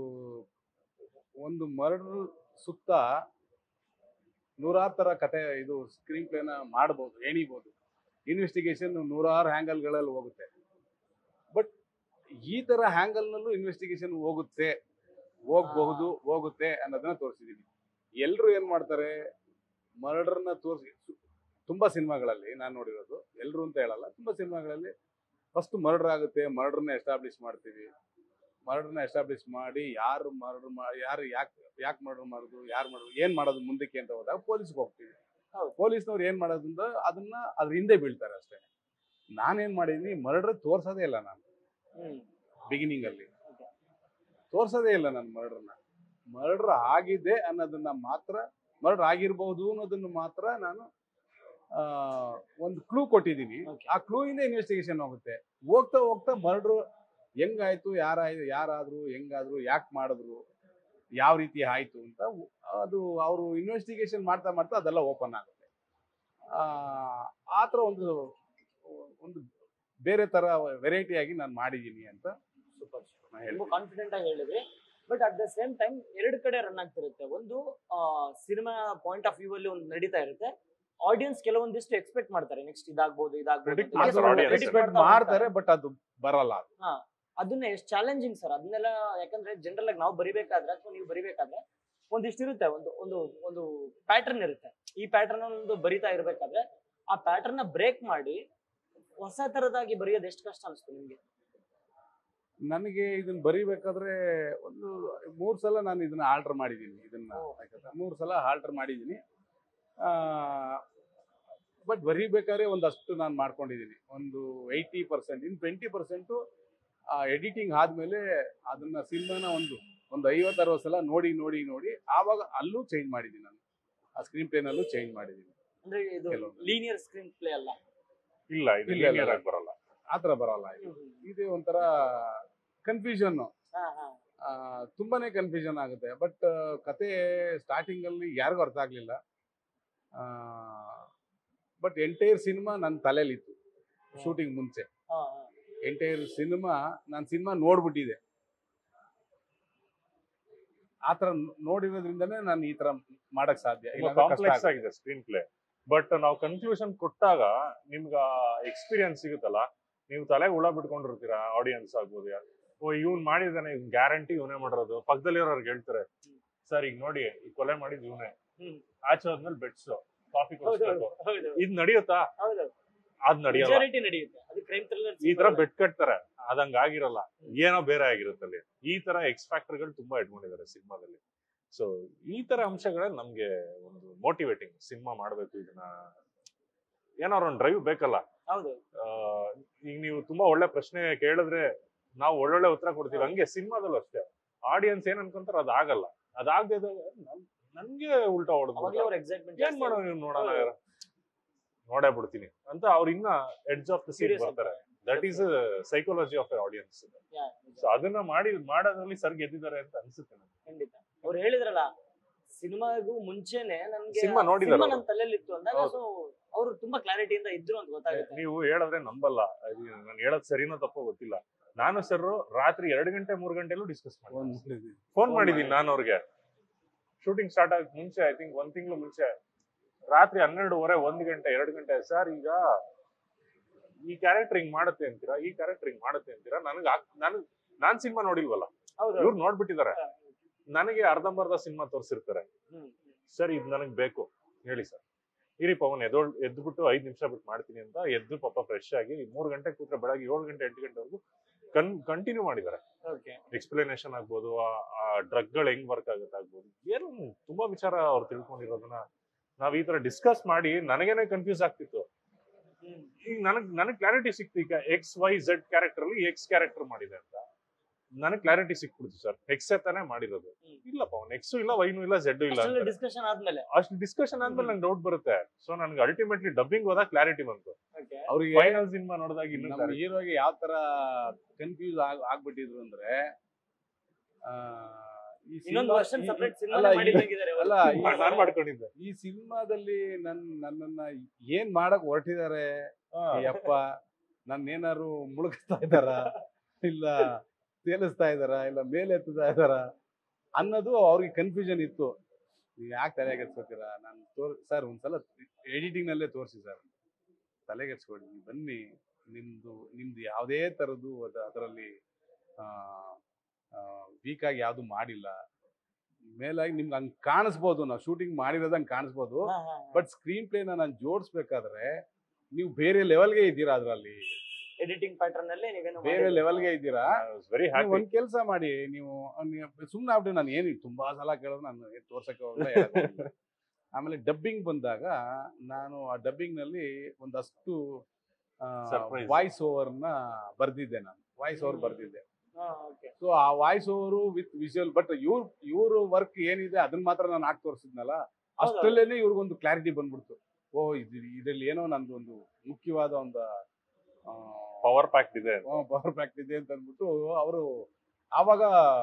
ಒಂದು ಮರ್ಡರ್ ಸುತ್ತ ನೂರಾರು ಥರ ಕತೆ ಇದು ಸ್ಕ್ರೀನ್ ಪ್ಲೇನ ಮಾಡ್ಬೋದು ಎಣಿಬೋದು ಇನ್ವೆಸ್ಟಿಗೇಷನ್ ನೂರಾರು ಹ್ಯಾಂಗಲ್ಗಳಲ್ಲಿ ಹೋಗುತ್ತೆ ಬಟ್ ಈ ತರ ಹ್ಯಾಂಗಲ್ ನಲ್ಲೂ ಇನ್ವೆಸ್ಟಿಗೇಷನ್ ಹೋಗುತ್ತೆ ಹೋಗಬಹುದು ಹೋಗುತ್ತೆ ಅನ್ನೋದನ್ನ ತೋರಿಸಿದೀನಿ ಎಲ್ರು ಏನ್ ಮಾಡ್ತಾರೆ ಮರ್ಡರ್ನ ತೋರಿಸಿ ತುಂಬಾ ಸಿನಿಮಾಗಳಲ್ಲಿ ನಾನು ನೋಡಿರೋದು ಎಲ್ರು ಅಂತ ಹೇಳಲ್ಲ ತುಂಬಾ ಸಿನಿಮಾಗಳಲ್ಲಿ ಫಸ್ಟ್ ಮರ್ಡರ್ ಆಗುತ್ತೆ ಮರ್ಡರ್ನ ಎಸ್ಟಾಬ್ಲಿಷ್ ಮಾಡ್ತೀವಿ ಮರ್ಡರ್ನ ಎಸ್ಟಾಬ್ಲಿಷ್ ಮಾಡಿ ಯಾರು ಮರ್ಡರ್ ಯಾರು ಯಾಕೆ ಯಾಕೆ ಮರ್ಡರ್ ಮಾಡೋದು ಯಾರು ಮಾಡೋದು ಏನ್ ಮಾಡೋದು ಮುಂದಕ್ಕೆ ಅಂತ ಹೋದಾಗ ಪೊಲೀಸ್ಗೆ ಹೋಗ್ತೀವಿ ಹೌದು. ಪೊಲೀಸ್ನವ್ರು ಏನ್ ಮಾಡೋದ್ರಿಂದ ಅದನ್ನ ಅದ್ರ ಹಿಂದೆ ಬೀಳ್ತಾರೆ ಅಷ್ಟೇ ನಾನೇನ್ ಮಾಡಿದೀನಿ ಮರ್ಡರ್ ತೋರ್ಸೋದೇ ಇಲ್ಲ ನಾನು ಹ್ಮ್ ಬಿಗಿನಿಂಗ್ ಅಲ್ಲಿ ತೋರ್ಸೋದೇ ಇಲ್ಲ ನಾನು ಮರ್ಡರ್ನ ಮರ್ಡರ್ ಆಗಿದೆ ಅನ್ನೋದನ್ನ ಮಾತ್ರ ಮರ್ಡರ್ ಆಗಿರ್ಬಹುದು ಅನ್ನೋದನ್ನ ಮಾತ್ರ ನಾನು ಆ, ಒಂದು ಕ್ಲೂ ಕೊಟ್ಟಿದ್ದೀನಿ Okay. ಆ ಕ್ಲೂ ಇಂದ ಇನ್ವೆಸ್ಟಿಗೇಷನ್ ಹೋಗುತ್ತೆ ಹೋಗ್ತಾ ಹೋಗ್ತಾ ಮರ್ಡರ್ ಹೆಂಗಾಯ್ತು ಯಾರಾಯ್ತು ಯಾರಾದ್ರು ಹೆಂಗಾದ್ರು ಯಾಕೆ ಮಾಡಿದ್ರು ಯಾವ ರೀತಿ ಆಯ್ತು ಅಂತ ಅದು ಅವರು ಇನ್ವೆಸ್ಟಿಗೇಷನ್ ಮಾಡ್ತಾ ಮಾಡ್ತಾ ಅದೆಲ್ಲ ಓಪನ್ ಆಗುತ್ತೆ ಆ, ಆ ಥರ ಒಂದು ಒಂದು ಬೇರೆ ತರ ವೆರೈಟಿ ಆಗಿ ನಾನು ಮಾಡಿದ್ದೀನಿ ಅಂತ ಸೂಪರ್ ನಾನು ತುಂಬಾ ಹೇಳ್ತೀನಿ ಕಾನ್ಫಿಡೆಂಟ್ ಆಗಿ ಹೇಳಿದ್ರಿ but at the same time ಎರಡು ಕಡೆ ರನ್ ಆಗ್ತಿರುತ್ತೆ ಒಂದು ಸಿನಿಮಾ ಪಾಯಿಂಟ್ ಆಫ್ ವ್ಯೂ ಅಲ್ಲಿ ಒಂದು ನಡೀತಾ ಇರುತ್ತೆ ಆಡಿಯನ್ಸ್ ಕೆಲವೊಂದಿಷ್ಟು ಎಕ್ಸ್ಪೆಕ್ಟ್ ಮಾಡ್ತಾರೆ ನೆಕ್ಸ್ಟ್ ಇದಾಗ್ಬೋದು Predict ಇದಾಗ್ಬೋದು ಮಾಡ್ತಾರೆ audience. Predict Expect ಮಾಡ್ತಾ ಮಾಡ್ತಾರೆ ಬಟ್ ಅದು ಬರಲ್ಲ ಅದು. ಅದನ್ನ ಎಷ್ಟು ಚಾಲೆಂಜಿಂಗ್ ಸರ್ ಅದನ್ನೆಲ್ಲ ಯಾಕಂದ್ರೆ ಜನರಲ್ ಆಗಿ ನಾವು ಬರಿಬೇಕಾದ್ರೆ ಅಥವಾ ನೀವು ಬರಿಬೇಕಾದ್ರೆ ಒಂದಿಷ್ಟು ಇರುತ್ತೆ ಒಂದು ಒಂದು ಒಂದು ಪ್ಯಾಟರ್ನ್ ಇರುತ್ತೆ ಈ ಪ್ಯಾಟರ್ನ್ ಒಂದು ಬರಿತಾ ಇರ್ಬೇಕಾದ್ರೆ ಆ ಪ್ಯಾಟರ್ನ್ ನ ಬ್ರೇಕ್ ಮಾಡಿ ಹೊಸ ತರದಾಗಿ ಬರೆಯೋದು ಎಷ್ಟು ಕಷ್ಟ ಅನಿಸ್ತು ನಿಮ್ಗೆ ನನಗೆ ಇದನ್ನ ಬರಿಬೇಕಾದ್ರೆ ಒಂದು ಮೂರ್ ಸಲ ನಾನು ಇದನ್ನ ಆಲ್ಟರ್ ಮಾಡಿದ್ದೀನಿ ಇದನ್ನ ಓ. ಆಯ್ತಾ? ಮೂರ್ ಸಲ ಆಲ್ಟರ್ ಮಾಡಿದ್ದೀನಿ ಬಟ್ ಬರಿಬೇಕಾದ್ರೆ ಒಂದಷ್ಟು ನಾನು ಮಾಡ್ಕೊಂಡಿದ್ದೀನಿ ಒಂದು ಏಯ್ಟಿ ಪರ್ಸೆಂಟ್ ಇನ್ನು ಟ್ವೆಂಟಿ ಪರ್ಸೆಂಟು ಎಡಿಟಿಂಗ್ ಆದ್ಮೇಲೆ ಅದನ್ನ ಸಿನಿಮಾನ ಒಂದು ಒಂದು ಐವತ್ತು ಅರವತ್ತು ಸಲ ನೋಡಿ ನೋಡಿ ನೋಡಿ ಆವಾಗ ಅಲ್ಲೂ ಚೇಂಜ್ ಮಾಡಿದ್ದೀನಿ ನಾನು ಆ ಸ್ಕ್ರೀನ್ ಪ್ಲೇನಲ್ಲೂ ಚೇಂಜ್ ಮಾಡಿದ್ದೀನಿ ಅಂದ್ರೆ ಇದು ಕೆಲವೊಂದು. ಲೀನಿಯರ್ ಸ್ಕ್ರೀನ್ ಪ್ಲೇ ಅಲ್ಲ ಇಲ್ಲ ಇದು ಇಲ್ಲ, ಇಲ್ಲ. linear ಆಗಿ ಬರಲ್ಲ ಆ ಥರ ಬರಲ್ಲ ಇದು ಇದು ಒಂಥರ ಕನ್ಫ್ಯೂಷನ್ನು ಹಾ ಹಾ ಆ, ತುಂಬಾನೇ ಕನ್ಫ್ಯೂಷನ್ ಆಗುತ್ತೆ ಬಟ್ ಕತೆ ಸ್ಟಾರ್ಟಿಂಗ್ ಅಲ್ಲಿ ಯಾರಿಗೂ ಅರ್ಥ ಆಗ್ಲಿಲ್ಲ ಬಟ್ ಎಂಟೈರ್ ಸಿನಿಮಾ ನನ್ನ ತಲೆಯಲ್ಲಿತ್ತು ಶೂಟಿಂಗ್ ಮುಂಚೆ ಹಾ ಹಾ ಎಂಟೈರ್ ಸಿನಿಮಾ ನಾನು ಸಿನಿಮಾ ನೋಡ್ಬಿಟ್ಟಿದೆ ಆ ಥರ ನೋಡಿರೋದ್ರಿಂದನೇ ನಾನು ಈ ತರ ಮಾಡಕ್ ಸಾಧ್ಯ ತುಂಬಾ ಇಲ್ಲಾಂದ್ರೆ ಕಷ್ಟ ಕಾಂಪ್ಲೆಕ್ಸ್ ಆಗುತ್ತೆ. ಆಗಿದೆ ಸ್ಕ್ರೀನ್ ಪ್ಲೇ ಬಟ್ ನಾವು ಕನ್ಕ್ಲೂಷನ್ ಕೊಟ್ಟಾಗ ನಿಮ್ಗೆ ಎಕ್ಸ್ಪೀರಿಯನ್ಸ್ ಸಿಗುತ್ತಲ್ಲ ನೀವು ತಲೆಗೆ ಹುಳ ಬಿಟ್ಕೊಂಡಿರ್ತೀರಾ ಆಡಿಯನ್ಸ್ ಆಗ್ಬೋದು ಯಾರು ಓ ಇವ್ನ್ ಮಾಡಿದಾನೆ ಇವ್ನ್ ಗ್ಯಾರಂಟಿ ಇವನೇ ಮಾಡಿರೋದು ಪಕ್ಕದಲ್ಲಿರೋರ್ಗೆ ಹೇಳ್ತಾರೆ ಸರ್ ಈಗ ನೋಡಿ ಈ ಕೊಲೆ ಮಾಡಿದ್ ಇವನೇ ಹ್ಮ್. ಆಚೆ ಹೋದ್ಮೇಲೆ ಬೆಟ್ಸು ಕಾಫಿ ಹೌದು ಕೊಡಿಸ್ಬೇಕು ಹೌದು ಇದ್ ನಡೆಯುತ್ತಾ ಹೌದು ಅದ್ ನಡೆಯಲ್ಲ ಮೆಜಾರಿಟಿ ನಡೆಯುತ್ತೆ ಅದು ಕ್ರೈಮ್ ಥ್ರಿಲ್ಲರ್ ಈ ತರ ಬೆಟ್ ಕಟ್ತಾರೆ ಅದಂಗ ಆಗಿರಲ್ಲ ಏನೋ ಬೇರೆ ಆಗಿರುತ್ತೆ ಅಲ್ಲಿ ಈ ತರ ಎಕ್ಸ್ ಗಳು ತುಂಬಾ ಇಟ್ಕೊಂಡಿದ್ದಾರೆ ಸಿನಿಮಾದಲ್ಲಿ ಸೊ ಈ ತರ ಅಂಶಗಳೇ ನಮ್ಗೆ ಒಂದು ಮೋಟಿವೇಟಿಂಗ್ ಸಿನಿಮಾ ಮಾಡ್ಬೇಕು ಇದನ್ನ ಏನಾದ್ರು ಒಂದು ಡ್ರೈವ್ ಬೇಕಲ್ಲ ಹೌದು ಆ, ಈಗ ನೀವು ತುಂಬಾ ಒಳ್ಳೆ ಪ್ರಶ್ನೆ ಕೇಳಿದ್ರೆ ನಾವು ಒಳ್ಳೊಳ್ಳೆ ಉತ್ತರ ಕೊಡ್ತೀವಿ ಹಂಗೆ ಸಿನಿಮಾದಲ್ಲೂ ಅಷ್ಟೇ ಆಡಿಯನ್ಸ್ ಏನ್ ಅನ್ಕೊಂತಾರ ಅದಾಗಲ್ಲ ಅದಾಗದೆ ನನ್ಗೆ ಉಲ್ಟಾ ಅವಾಗಲೇ ಹೊಡೆದ್ ಅವ್ರ ಎಕ್ಸೈಟ್ಮೆಂಟ್ ಏನ್ ಮಾಡೋಣ ನೀವು ನೋಡೋಣ ಯಾರು? ನೋಡೇ ಬಿಡ್ತೀನಿ ಅಂತ ಅವ್ರು ಇನ್ನ edge of the scene serious ಬರ್ತಾರೆ that is psychology of audience so ಅದನ್ನ ಮಾಡಿ ಮಾಡೋದ್ರಲ್ಲಿ ಸರ್ ಗೆದ್ದಿದ್ದಾರೆ ಅಂತ ಅನ್ಸುತ್ತೆ ನನಗೆ. ಖಂಡಿತ ಅವ್ರು ಹೇಳಿದ್ರಲ್ಲ ಸಿನಿಮಾಗೂ ಮುಂಚೆನೆ ನನ್ಗೆ ಸಿನಿಮಾ ನೋಡಿದಾರೆ ಸಿನಿಮಾ ಅವ್ರು. ನನ್ನ ತಲೆಯಲ್ಲಿ ಇತ್ತು ಅಂದಾಗ ಹೌದು. ಸೊ ಅವರು ತುಂಬಾ ಕ್ಲಾರಿಟಿಯಿಂದ ಇದ್ರು ಅಂತ ಗೊತ್ತಾಗುತ್ತೆ ನೀವು ಹೇಳಿದ್ರೆ ನಂಬಲ್ಲ ನಾನು ಹೇಳೋದ್ ಸರಿನೋ ತಪ್ಪೋ ಗೊತ್ತಿಲ್ಲ ನಾನು ಸರ್ ರಾತ್ರಿ ಎರಡು ಗಂಟೆ ಮೂರು ಗಂಟೆಲೂ ಡಿಸ್ಕಸ್ ಮಾಡಿ ಒಂದು ಫೋನ್ Phone ಮಾಡಿದೀನಿ ಮಾಡಿ. ನಾನು ಅವ್ರಿಗೆ ಶೂಟಿಂಗ್ ಸ್ಟಾರ್ಟ್ ಆಗ ಮುಂಚೆ ಐ ಥಿಂಕ್ ಒಂದ್ ತಿಂಗಳು ಮುಂಚೆ ರಾತ್ರಿ ಹನ್ನೆರಡುವರೆ ಒಂದ್ ಗಂಟೆ ಎರಡು ಗಂಟೆ ಸರ್ ಈಗ ಈ ಕ್ಯಾರೆಕ್ಟರ್ ಹಿಂಗ್ ಮಾಡುತ್ತೆ ಅಂತೀರಾ ಈ ಕ್ಯಾರೆಕ್ಟರ್ ಹಿಂಗ್ ಮಾಡುತ್ತೆ ಅಂತೀರಾ ನನಗ್ ನನಗ್ ನಾನ್ ಸಿನಿಮಾ ನೋಡಿಲ್ವಲ್ಲ ಹೌದು ಇವ್ರು ನೋಡ್ಬಿಟ್ಟಿದ್ದಾರೆ ನನಗೆ ಅರ್ಧಂಬರ್ಧ ಸಿನಿಮಾ ತೋರಿಸಿರ್ತಾರೆ ಹ್ಮ್ ಸರ್ ಇದು ನನಗೆ ಬೇಕು ಹೇಳಿ ಸರ್ ಇರಿ ಪವನ್ ಎದೋಳ್ ಎದ್ಬಿಟ್ಟು ಐದ್ ನಿಮಿಷ ಬಿಟ್ಟು ಮಾಡ್ತೀನಿ ಅಂತ ಎದ್ದು ಪಾಪ ಫ್ರೆಶ್ ಆಗಿ ಮೂರು ಗಂಟೆ ಕೂತ್ರೆ ಬೆಳಗ್ಗೆ ಏಳು ಗಂಟೆ ಎಂಟು ಗಂಟೆವರೆಗೂ ಕನ್ ಕಂಟಿನ್ಯೂ ಮಾಡಿದ್ದಾರೆ ಓಕೆ ಎಕ್ಸ್ಪ್ಲನೇಷನ್ ಆಗ್ಬೋದು ಆ ಡ್ರಗ್ಗಳು ಹೆಂಗ್ ವರ್ಕ್ ಆಗುತ್ತೆ ಆಗ್ಬೋದು ಏನು ತುಂಬಾ ವಿಚಾರ ಅವ್ರು ತಿಳ್ಕೊಂಡಿರೋದನ್ನ ನಾವ್ ಈ ತರ ಡಿಸ್ಕಸ್ ಮಾಡಿ ನನಗೇನೆ ಕನ್ಫ್ಯೂಸ್ ಆಗ್ತಿತ್ತು ಈಗ ನನಗ್ ನನಗ್ ಕ್ಲಾರಿಟಿ ಸಿಕ್ತು ಈಗ ಎಕ್ಸ್ ವೈ ಝೆಡ್ ಕ್ಯಾರೆಕ್ಟರ್ ಅಲ್ಲಿ ಎಕ್ಸ್ ಕ್ಯಾರೆಕ್ಟರ್ ಮಾಡಿದೆ ಅಂತ ನನಗ್ ಕ್ಲಾರಿಟಿ ಸಿಕ್ಬಿಡ್ತು ಸರ್ ಎಕ್ಸ್ ತಾನೇ ಮಾಡಿರೋದು ಹ್ಮ್. ಇಲ್ಲಪ್ಪ ಅವ್ನು ಎಕ್ಸು ಇಲ್ಲ ವೈನು ಇಲ್ಲ ಝೆಡ್ ಇಲ್ಲ ಅಂತ ಡಿಸ್ಕಷನ್ ಆದ್ಮೇಲೆ ಅಷ್ಟು ಡಿಸ್ಕಷನ್ ಆದ್ಮೇಲೆ ನಂಗೆ ಡೌಟ್ ಬರುತ್ತೆ ಸೊ ನನ್ಗೆ ಅಲ್ಟಿಮೇಟ್ಲಿ ಡಬ್ಬಿಂಗ್ ಹೋದಾಗ ಕ್ಲಾರಿಟಿ ಬಂತು ಓಕೆ ಅವ್ರಿಗೆ ಫೈನಲ್ ಸಿನಿಮಾ ನೋಡಿದಾಗ ಇನ್ನೂ ನಮ್ಮ ಹೀರೋಗೆ ಯಾವ ತರ ಕನ್ಫ್ಯೂಸ್ ಆಗ್ ಆಗ್ಬಿಟ್ಟಿದ್ರು ಅಂದ್ರೆ ಆ, ಈ ಇನ್ನೊಂದು ಸಿನಿಮಾ- ವರ್ಷನ್ ಈ- ಸಪರೇಟ್ ಈ- ಸಿನಿಮಾ ಅಲ್ಲ, ಈ- ಮಾಡಿದಂಗಿದ್ದಾರೆ ಅಲ್ಲ ಈ ನಾನ್ ಮಾಡ್ಕೊಂಡಿದ್ದೆ ಈ ಸಿನಿಮಾದಲ್ಲಿ ನನ್ ನನ್ನನ್ನ ಏನ್ ಮಾಡಕ್ ಹೊರಟಿದ್ದಾರೆ ಅಪ್ಪ ನನ್ನ ಏನಾರು ಮುಳುಗಿಸ್ತಾ ಇದ್ದಾರ ಇಲ್ಲ ತೇಲಿಸ್ತಾ ಇದ್ದಾರ ಇಲ್ಲ ಮೇಲೆ ಎತ್ತುತ್ತಾ ಇದ್ದಾರ ಅನ್ನೋದು ಅವ್ರಿಗೆ ಕನ್ಫ್ಯೂಷನ್ ಇತ್ತು ನೀವು ಯಾಕೆ ತಲೆಗೆಡ್ಸ್ಕೊತೀರಾ ನಾನು ತೋರ್ ಸರ್ ಒಂದ್ಸಲ ಎಡಿಟಿಂಗ್ ನಲ್ಲೇ ತೋರಿಸಿ ಸರ್ ತಲೆಗೆಡ್ಸ್ಕೊಡಿ ನೀವು ಬನ್ನಿ ನಿಮ್ದು ನಿಮ್ದು ಯಾವುದೇ ಥರದ್ದು ಅದರಲ್ಲಿ ವೀಕ್ ಆಗಿ ಯಾವುದು ಮಾಡಿಲ್ಲ ಮೇಲಾಗಿ ನಿಮ್ಗೆ ಹಂಗೆ ಕಾಣಿಸ್ಬೋದು ನಾವು ಶೂಟಿಂಗ್ ಮಾಡಿರೋದು ಹಂಗೆ ಕಾಣಿಸ್ಬೋದು ಬಟ್ ಸ್ಕ್ರೀನ್ ಪ್ಲೇನ ನಾನು ಜೋಡಿಸ್ಬೇಕಾದ್ರೆ ನೀವು ಬೇರೆ ಲೆವೆಲ್ಗೆ ಇದ್ದೀರಾ ಅದರಲ್ಲಿ ಎಡಿಟಿಂಗ್ ಪ್ಯಾಟರ್ನ್ ಅಲ್ಲಿ ನೀವೇನು ಬೇರೆ ಲೆವೆಲ್ಗೆ ಇದ್ದೀರಾ ವೆರಿ ನೀವು ಹ್ಯಾಪಿ ಒಂದ್ ಕೆಲಸ ಮಾಡಿ ನೀವು ಸುಮ್ಮನೆ ಆಗ್ಬಿಟ್ಟು ನಾನು ಏನು ತುಂಬಾ ಸಲ ಕೇಳೋದು ನಾನು ಏನ್ ತೋರ್ಸಕ್ಕೆ ಹೋಗಲ್ಲ, ಹೇಳಕ್ ಹೋಗಲ್ಲ. ಆಮೇಲೆ ಡಬ್ಬಿಂಗ್ ಬಂದಾಗ ನಾನು ಆ ಡಬ್ಬಿಂಗ್ ನಲ್ಲಿ ಒಂದಷ್ಟು Surprise. ವಾಯ್ಸ್ ಓವರ್ ನ ಬರ್ದಿದ್ದೆ ನಾನು ವಾಯ್ಸ್ ಓವರ್ ಹ್ಮ್. ಬರ್ದಿದ್ದೆ ಓಕೆ ಸೊ ಆ voice over with visual but ಇವ್ರ ಇವ್ರ ವರ್ಕ್ ಏನಿದೆ ಅದನ್ನ ಮಾತ್ರ ನಾನು ಹಾಕಿ ತೋರಿಸಿದ್ನಲ್ಲ ಅಷ್ಟರಲ್ಲೇನೆ ಇವ್ರಿಗೊಂದು ಕ್ಲಾರಿಟಿ ಬಂದ್ಬಿಡ್ತು ಓ ಇದು ಇದ್ರಲ್ಲಿ ಏನೋ ನಂದು ಒಂದು ಮುಖ್ಯವಾದ ಒಂದು ಪವರ್ ಪ್ಯಾಕ್ಡ್ ಇದೆ ಪವರ್ ಪ್ಯಾಕ್ಟ್ ಇದೆ ಅಂತ ಅಂದ್ಬಿಟ್ಟು ಅವರು ಆವಾಗ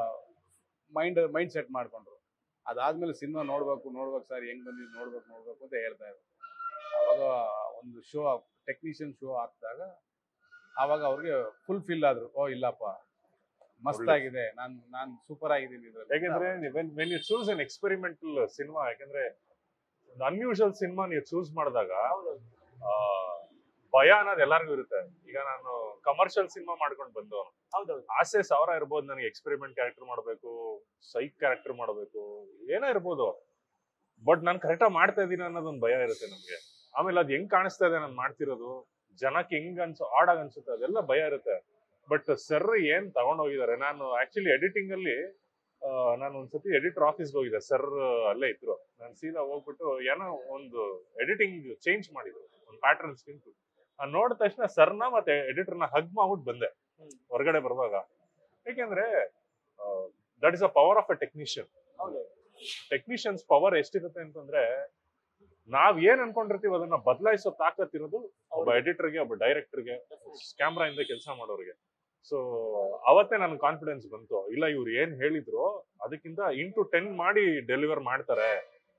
ಮೈಂಡ್ ಮೈಂಡ್ ಸೆಟ್ ಮಾಡ್ಕೊಂಡ್ರು ಅದಾದ್ಮೇಲೆ ಸಿನಿಮಾ ನೋಡ್ಬೇಕು ನೋಡ್ಬೇಕು ಸರ್ ಹೆಂಗ್ ಬಂದಿದ್ದು ನೋಡ್ಬೇಕು ನೋಡ್ಬೇಕು ಅಂತ ಹೇಳ್ತಾ ಇದ್ರು ಅವಾಗ ಒಂದು ಶೋ ಟೆಕ್ನಿಷಿಯನ್ ಶೋ ಹಾಕಿದಾಗ ಆವಾಗ ಅವ್ರಿಗೆ ಫುಲ್ ಫಿಲ್ ಆದ್ರು ಓ ಇಲ್ಲಪ್ಪ ಮಸ್ತ್ ಒಳ್ಳೆ. ಆಗಿದೆ ನಾನ್ ನಾನ್ ಸೂಪರ್ ಆಗಿದ್ದೀನಿ ಇದ್ರಲ್ಲಿ ಯಾಕೆಂದ್ರೆ when you choose an experimental cinema ಯಾಕಂದ್ರೆ ಅನ್ಯೂಶಲ್ ಸಿನಿಮಾ ನೀವು ಚೂಸ್ ಮಾಡಿದಾಗ ಹೌದು ಆ, ಭಯ ಅನ್ನೋದು ಎಲ್ಲರಿಗೂ ಇರುತ್ತೆ ಈಗ ನಾನು ಕಮರ್ಷಿಯಲ್ ಸಿನಿಮಾ ಮಾಡ್ಕೊಂಡು ಬಂದವನು ಹೌದೌದು ಆಸೆ ಸಾವಿರ ಇರ್ಬೋದು ನನಗೆ ಎಕ್ಸ್ಪೆರಿಮೆಂಟ್ ಕ್ಯಾರೆಕ್ಟರ್ ಮಾಡಬೇಕು ಸೈಕ್ ಕ್ಯಾರೆಕ್ಟರ್ ಮಾಡಬೇಕು ಏನೋ ಇರ್ಬೋದು ಬಟ್ ನಾನು ಕರೆಕ್ಟಾಗಿ ಮಾಡ್ತಾ ಇದ್ದೀನಿ ಅನ್ನೋದೊಂದು ಭಯ ಇರುತ್ತೆ ನಮ್ಗೆ ಆಮೇಲೆ ಅದು ಹೆಂಗ್ ಕಾಣಿಸ್ತಾ ಇದೆ ನಾನು ಮಾಡ್ತಿರೋದು ಜನಕ್ಕೆ ಹೆಂಗ್ ಅನ್ಸೋ ಆಡಾಗ್ ಅನ್ಸುತ್ತೆ ಅದೆಲ್ಲ ಭಯ ಇರುತ್ತೆ ಬಟ್ ಸರ್ ಏನ್ ತಗೊಂಡ್ ಹೋಗಿದ್ದಾರೆ ನಾನು ಆಕ್ಚುಲಿ ಎಡಿಟಿಂಗ್ ಅಲ್ಲಿ ಆ, ನಾನು ಒಂದ್ಸತಿ ಎಡಿಟರ್ ಆಫೀಸ್ಗೆ ಹೋಗಿದ್ದೆ ಸರ್ ಅಲ್ಲೇ ಇದ್ರು ನಾನು ಸೀದಾ ಹೋಗ್ಬಿಟ್ಟು ಏನೋ ಒಂದು ಎಡಿಟಿಂಗ್ ಚೇಂಜ್ ಮಾಡಿದ್ರು ಒಂದು ಪ್ಯಾಟರ್ನ್ ಸ್ಕಿನ್ ನೋಡಿದ ತಕ್ಷಣ ಸರ್ನ ಮತ್ತೆ ಎಡಿಟರ್ನ ಹಗ್ ಮಾಡ್ಬಿಟ್ಟು ಬಂದೆ ಹ್ಮ್. ಹೊರಗಡೆ ಬರುವಾಗ ಯಾಕೆಂದ್ರೆ that is a power of a technician ಹೌದು ಟೆಕ್ನಿಷಿಯನ್ಸ್ ಪವರ್ ಎಷ್ಟಿರುತ್ತೆ ಅಂತಂದ್ರೆ ನಾವ್ ಏನ್ ಅನ್ಕೊಂಡಿರ್ತೀವಿ ಅದನ್ನ ಬದಲಾಯಿಸೋ ತಾಕತ್ತಿರೋದು ಒಬ್ಬ ಎಡಿಟರ್ಗೆ ಒಬ್ಬ ಡೈರೆಕ್ಟರ್ಗೆ ಕ್ಯಾಮ್ರಾ ಇಂದ ಕೆಲಸ ಮಾಡೋರಿಗೆ ಸೊ ಅವತ್ತೇ ನನ್ ಕಾನ್ಫಿಡೆನ್ಸ್ ಬಂತು ಇಲ್ಲ ಇವ್ರು ಏನ್ ಹೇಳಿದ್ರು ಅದಕ್ಕಿಂತ ಇಂಟು ಟೆನ್ ಮಾಡಿ ಡೆಲಿವರ್ ಮಾಡ್ತಾರೆ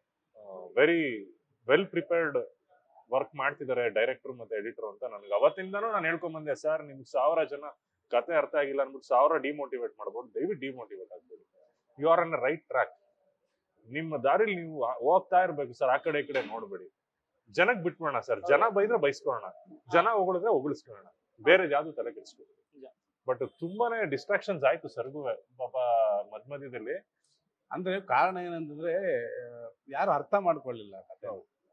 ವೆರಿ ವೆಲ್ ಪ್ರಿಪೇರ್ಡ್ ವರ್ಕ್ ಮಾಡ್ತಿದ್ದಾರೆ ಡೈರೆಕ್ಟರ್ ಮತ್ತೆ ಎಡಿಟರ್ ಅಂತ ನನಗೆ ಅವತ್ತಿಂದನೂ ನಾನು ಹೇಳ್ಕೊಂಡ್ ಬಂದೆ ಸರ್ ನಿಮ್ಗೆ ಸಾವಿರ ಜನ ಕತೆ ಅರ್ಥ ಆಗಿಲ್ಲ ಅನ್ಬಿಟ್ಟು ಸಾವಿರ ಡಿಮೋಟಿವೇಟ್ ಮಾಡ್ಬೋದು ದಯವಿಟ್ಟು ಡಿಮೋಟಿವೇಟ್ ಆಗ್ಬೇಡಿ you are on right track ನಿಮ್ಮ ದಾರಿಲಿ ನೀವು ಆ- ಹೋಗ್ತಾ ಇರ್ಬೇಕು ಸರ್ ಆ ಕಡೆ ಈ ಕಡೆ ನೋಡ್ಬೇಡಿ ಜನಕ್ ಬಿಟ್ಬಿಡೋಣ ಸರ್ ಜನ ಬೈದ್ರೆ ಬೈಸ್ಕೊಳ್ಳೋಣ ಜನ ಹೊಗಳಿದ್ರೆ ಹೊಗಳಿಸ್ಕೊಳ್ಳೋಣ ಬೇರೆ ಯಾವ್ದು ತಲೆ ಕೆಡಿಸ್ಕೊಳ್ಳಿ ನಿಜ. ಬಟ್ ತುಂಬಾನೇ ಡಿಸ್ಟ್ರಾಕ್ಷನ್ಸ್ ಆಯ್ತು ಸರ್ಗೂ ಪಾಪ ಮಧ್ಯ ಮಧ್ಯದಲ್ಲಿ ಅಂದ್ರೆ ಕಾರಣ ಏನಂತಂದ್ರೆ ಆ, ಯಾರು ಅರ್ಥ ಮಾಡ್ಕೊಳ್ಳಿಲ್ಲ ಕತೆ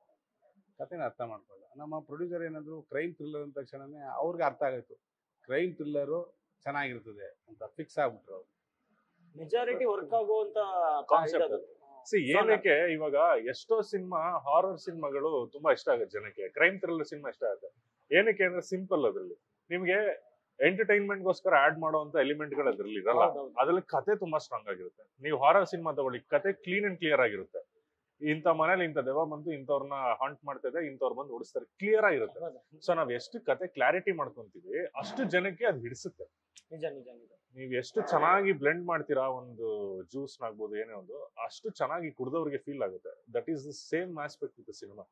ಕತೆನ ಅರ್ಥ ಮಾಡ್ಕೊಳ್ಳಿಲ್ಲ ನಮ್ಮ ಪ್ರೊಡ್ಯೂಸರ್ ಏನಾದ್ರು ಕ್ರೈಮ್ ಥ್ರಿಲ್ಲರ್ ಅಂದ ತಕ್ಷಣನೇ ಅವ್ರಿಗೆ ಅರ್ಥ ಆಗೋಯ್ತು ಕ್ರೈಮ್ ಥ್ರಿಲ್ಲರು ಚೆನ್ನಾಗಿರ್ತದೆ ಅಂತ ಫಿಕ್ಸ್ ಆಗ್ಬಿಟ್ರು ಅವ್ರು ಮೆಜಾರಿಟಿ ವರ್ಕ್ ಆಗುವಂತ Concept ಇದು. ಸಿ ಏನಕ್ಕೆ ಇವಾಗ ಎಷ್ಟೋ ಸಿನಿಮಾ ಹಾರರ್ ಸಿನಿಮಾಗಳು ತುಂಬಾ ಇಷ್ಟ ಆಗುತ್ತೆ ಜನಕ್ಕೆ ಕ್ರೈಮ್ ಥ್ರಿಲ್ಲರ್ ಸಿನಿಮಾ ಇಷ್ಟ ಆಗುತ್ತೆ ಏನಕ್ಕೆ ಅಂದ್ರೆ ಸಿಂಪಲ್ ಅದ್ರಲ್ಲಿ ನಿಮ್ಗೆ ಎಂಟರ್ಟೈನ್ಮೆಂಟ್ ಗೋಸ್ಕರ ಆಡ್ ಮಾಡುವಂತ ಎಲಿಮೆಂಟ್ ಗಳು ಅದ್ರಲ್ಲಿ ಇರಲ್ಲ ಹೌದೌದು. ಅದ್ರಲ್ಲಿ ಕತೆ ತುಂಬಾ ಸ್ಟ್ರಾಂಗ್ ಆಗಿರುತ್ತೆ ನೀವು ಹಾರರ್ ಸಿನಿಮಾ ತಗೊಳ್ಳಿ ಕತೆ ಕ್ಲೀನ್ ಅಂಡ್ ಕ್ಲಿಯರ್ ಆಗಿರುತ್ತೆ ಇಂಥ ಮನೇಲಿ ಇಂಥ ದೆವ್ವ ಬಂದು ಇಂಥವ್ರನ್ನ ಹಾಂಟ್ ಮಾಡ್ತಾ ಇದೆ ಇಂಥವ್ರು ಬಂದು ಉಡಿಸ್ತಾರೆ ಕ್ಲಿಯರ್ ಆಗಿರುತ್ತೆ ಹೌದು. ಸೊ ನಾವ್ ಎಷ್ಟು ಕತೆ ಕ್ಲಾರಿಟಿ ಮಾಡ್ಕೊಂತೀವಿ ಅಷ್ಟು ಜನಕ್ಕೆ ಅದು ಹಿಡಿಸುತ್ತೆ ನಿಜ ನಿಜ ನಿಜ ನೀವು ಎಷ್ಟು ಚೆನ್ನಾಗಿ ಬ್ಲೆಂಡ್ ಮಾಡ್ತೀರಾ ಒಂದು ಜ್ಯೂಸ್ ಆಗ್ಬೋದು ಏನೇ ಒಂದು ಅಷ್ಟು ಚೆನ್ನಾಗಿ ಕುಡ್ದವ್ರಿಗೆ ಫೀಲ್ ಆಗುತ್ತೆ that is the same aspect with cinema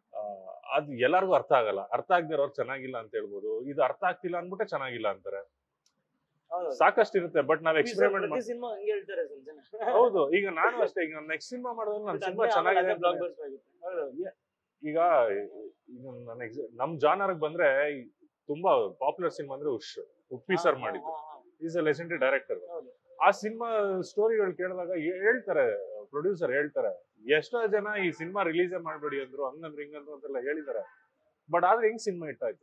ಅದು ಎಲ್ಲರಿಗೂ ಅರ್ಥ ಆಗಲ್ಲ ಅರ್ಥ ಆಗದಿರೋರು ಚೆನ್ನಾಗಿಲ್ಲ ಅಂತ ಹೇಳ್ಬೋದು ಇದು ಅರ್ಥ ಆಗ್ತಿಲ್ಲ ಅಂದ್ಬಿಟ್ಟೆ ಚೆನ್ನಾಗಿಲ್ಲ ಅಂತಾರೆ ಹೌದು ಸಾಕಷ್ಟು ಇರುತ್ತೆ ಬಟ್ ನಾವ್ ಎಕ್ಸ್ಪೆರಿಮೆಂಟ್ ಪ್ರತಿ ಸಿನಿಮಾ ಹಂಗೆ ಹೇಳ್ತಾರೆ ಸ್ವಲ್ಪ ಜನ ಹೌದು ಈಗ ನಾನು ಅಷ್ಟೇ ಈಗ ನೆಕ್ಸ್ಟ್ ಸಿನಿಮಾ ಮಾಡಿದ್ರೆ ನಾನು ಸಿನಿಮಾ ಚೆನ್ನಾಗಿದೆ ಬ್ಲಾಕ್ ಅಂತಾನೆ- ಬಸ್ಟರ್ ಆಗುತ್ತೆ ಈಗ ಈಗ ನನ್ನ ಎಕ್ಸ್ ನಮ್ ಜಾನರ್ಗ್ ಬಂದ್ರೆ ಈ ತುಂಬಾ ಪಾಪ್ಯುಲರ್ ಸಿನಿಮಾ ಅಂದ್ರೆ ಉಶ್ ಉಪ್ಪಿ ಸರ್ ಹಾ, ಮಾಡಿದ್ದು ಹಾ, ಹಾ, ಈಸ್ ಅ ಲೆಜೆಂಡರಿ ಡೈರೆಕ್ಟರ್ ಹೌದು. ಆ ಸಿನಿಮಾ ಸ್ಟೋರಿಗಳು ಕೇಳಿದಾಗ ಹೇಳ್ತಾರೆ ಪ್ರೊಡ್ಯೂಸರ್ ಹೇಳ್ತಾರೆ ಎಷ್ಟೋ ಜನ ಈ ಸಿನಿಮಾ ರಿಲೀಸೇ ಮಾಡ್ಬೇಡಿ ಅಂದ್ರು ಹಂಗಂದ್ರು ಹಿಂಗಂದ್ರು ಅಂತೆಲ್ಲ ಹೇಳಿದ್ದಾರೆ ಬಟ್ ಆದ್ರೆ ಹೆಂಗ್ ಸಿನಿಮಾ ಇಟ್ಟಾಯ್ತು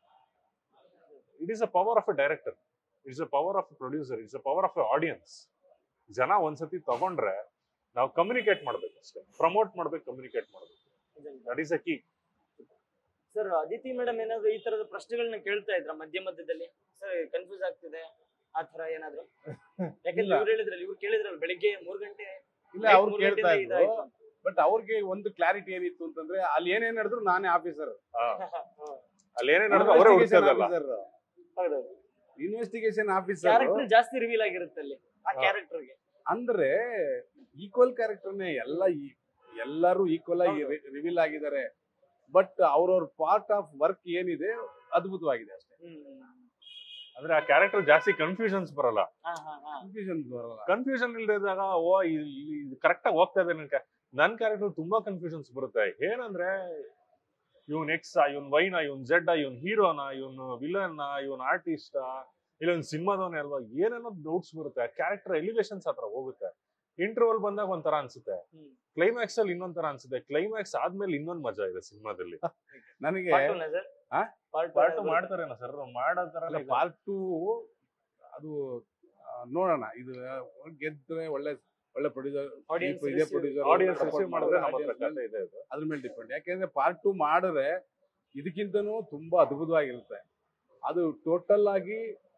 it is a power of a director it's a power of producer it's a power of a audience ಜನ ಒಂದ್ಸತಿ ತಗೊಂಡ್ರೆ ನಾವು ಕಮ್ಯುನಿಕೇಟ್ ಮಾಡ್ಬೇಕು ಅಷ್ಟೇ ಪ್ರಮೋಟ್ ಮಾಡ್ಬೇಕು ಕಮ್ಯುನಿಕೇಟ್ ಮಾಡ್ಬೇಕು ನಿಜ, ನಿಜ. That is a key sir Aditi madam ಏನಾದ್ರು ಈ ತರದ ಪ್ರಶ್ನೆಗಳನ್ನ ಕೇಳ್ತಾ ಇದ್ರ ಮಧ್ಯ ಮಧ್ಯದಲ್ಲಿ ಸರ್ ಕನ್ಫ್ಯೂಸ್ ಆಗ್ತಿದೆ ಆ ತರ ಏನಾದ್ರು ಯಾಕಂದ್ರೆ ಇಲ್ಲ. ಇವ್ರು ಹೇಳಿದ್ರಲ್ಲ ಇವ್ರು ಕೇಳಿದ್ರಲ್ಲ ಬೆಳಿಗ್ಗೆ ಮೂರ್ ಗಂಟೆ ಇಲ್ಲ night ಅವ್ರು ಮೂರ್ ಕೇಳ್ತಾ ಗಂಟೆಯಿಂದ ಇದ್ರು ಇದಾಯ್ತು ಅಂತ. ಬಟ್ ಅವ್ರಿಗೆ ಒಂದು ಕ್ಲಾರಿಟಿ ಏನಿತ್ತು ಅಂತಂದ್ರೆ ಅಲ್ಲಿ ಏನೇನ್ ನಡೆದ್ರು ನಾನೇ ಆಫೀಸರ್ ಅಲ್ಲಿ ಏನೇ ನಡೆದು ಅವರೇ ಹುಡ್ಸೋದಲ್ಲ ಹೌದೌದು ಇನ್ವೆಸ್ಟಿಗೇಷನ್ ಆಫೀಸರ್ ಕ್ಯಾರೆಕ್ಟರ್ ಜಾಸ್ತಿ ರಿವೀಲ್ ಆಗಿರುತ್ತೆ ಅಲ್ಲಿ ಆ ಹಾ. ಕ್ಯಾರೆಕ್ಟರ್ಗೆ ಅಂದ್ರೆ ಈಕ್ವಲ್ ಕ್ಯಾರೆಕ್ಟರ್ನೇ ಎಲ್ಲ ಈ- ಎಲ್ಲರೂ ಈಕ್ವಲ್ ಆಗಿ ಹೌದು. ರಿವೀಲ್ ಆಗಿದ್ದಾರೆ ಬಟ್ ಅವ್ರವ್ರ ಪಾರ್ಟ್ ಆಫ್ ವರ್ಕ್ ಏನಿದೆ ಅದ್ಭುತವಾಗಿದೆ ಅಷ್ಟೇ ಅಂದ್ರೆ ಆ ಕ್ಯಾರೆಕ್ಟರ್ ಜಾಸ್ತಿ ಕನ್ಫ್ಯೂಷನ್ಸ್ ಬರಲ್ಲ ಹಾ ಹಾ ಹಾ ಕನ್ಫ್ಯೂಷನ್ ಬರಲ್ಲ ಕನ್ಫ್ಯೂಷನ್ ಇಲ್ದಿದ್ದಾಗ ಓ ಕರೆಕ್ಟ್ ಆಗಿ ಹೋಗ್ತಾ ಇದೆ ನನ್ ನನ್ ಕ್ಯಾರೆಕ್ಟರ್ ತುಂಬಾ ಕನ್ಫ್ಯೂಷನ್ಸ್ ಬರುತ್ತೆ ಏನಂದ್ರೆ ಇವನ್ ಎಕ್ಸ್ ಇವನ್ ವೈನ ಇವನ್ ಜೆಡ್ ಇವನ್ ಹೀರೋನ ಇವನ್ ವಿಲನ್ ಇವನ್ ಆರ್ಟಿಸ್ಟ್ ಇಲ್ಲೊಂದು ಸಿನಿಮಾದವನೇ ಅಲ್ವಾ ಏನೇನೋ ಡೌಟ್ಸ್ ಬರುತ್ತೆ ಕ್ಯಾರೆಕ್ಟರ್ ಎಲಿವೇಶನ್ಸ್ ಹತ್ರ ಹೋಗುತ್ತೆ ಇಂಟರ್ವಲ್ ಬಂದಾಗ ಒಂಥರ ಅನ್ಸುತ್ತೆ ಹ್ಮ್. ಕ್ಲೈಮ್ಯಾಕ್ಸ್ ಅಲ್ಲಿ ಇನ್ನೊಂಥರ ಅನ್ಸುತ್ತೆ ಕ್ಲೈಮ್ಯಾಕ್ಸ್ ಆದ್ಮೇಲೆ ಇನ್ನೊಂದ್ ಮಜಾ ಇದೆ ಸಿನಿಮಾದಲ್ಲಿ ನನಗೆ ಪಾರ್ಟ್ ಟು ಸರ್ ಆ? ಪಾರ್ಟ್ ಪಾರ್ಟ್ ಮಾಡ್ತಾರೇನೋ ಸರ್ ಮಾಡೋ ತರ ಅಲ್ಲ ಪಾರ್ಟ್ ಟು ಅದು ಆ, ನೋಡೋಣ ಇದು ಗೆದ್ರೆ ಒಳ್ಳೆ ಒಳ್ಳೆ ಪ್ರೊಡ್ಯೂಸರ್ ಆಡಿಯನ್ಸ್ ಇದೇ ಪ್ರೊಡ್ಯೂಸರ್ ಆಡಿಯನ್ಸ್ ರಿಸೀವ್ ಮಾಡಿದ್ರೆ ನಮ್ಮ ಹತ್ರ ಕಥೆ ಇದೆ ಅದು ಅದ್ರ ಮೇಲೆ ಡಿಪೆಂಡ್ ಯಾಕೆಂದ್ರೆ ಪಾರ್ಟ್ ಟು ಮಾಡಿದ್ರೆ ಇದಕ್ಕಿಂತನೂ ತುಂಬಾ ಅದ್ಭುತವಾಗಿರುತ್ತೆ ಅದು ಟೋಟಲ್ ಆಗಿ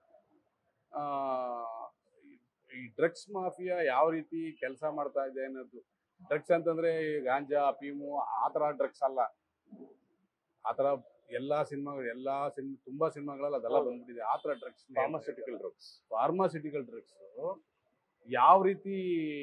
ಆ, ಈ ಡ್ರಗ್ಸ್ ಮಾಫಿಯಾ ಯಾವ ರೀತಿ ಕೆಲಸ ಮಾಡ್ತಾ ಇದೆ ಅನ್ನೋದು ಡ್ರಗ್ಸ್ ಅಂತಂದ್ರೆ ಈ ಗಾಂಜಾ ಅಫೀಮು ಆ ಥರ ಡ್ರಗ್ಸ್ ಅಲ್ಲ ಆ ಥರ ಎಲ್ಲಾ ಸಿನಿಮಾಗಳು ಎಲ್ಲಾ ಸಿನಿಮಾ ತುಂಬಾ ಸಿನಿಮಾಗಳಲ್ಲಿ ಅದೆಲ್ಲ ಹೌದು. ಬಂದ್ಬಿಟ್ಟಿದೆ ಆ ಥರ drugs pharmaceutical drugs pharmaceutical drugs ಯಾವ ರೀತಿ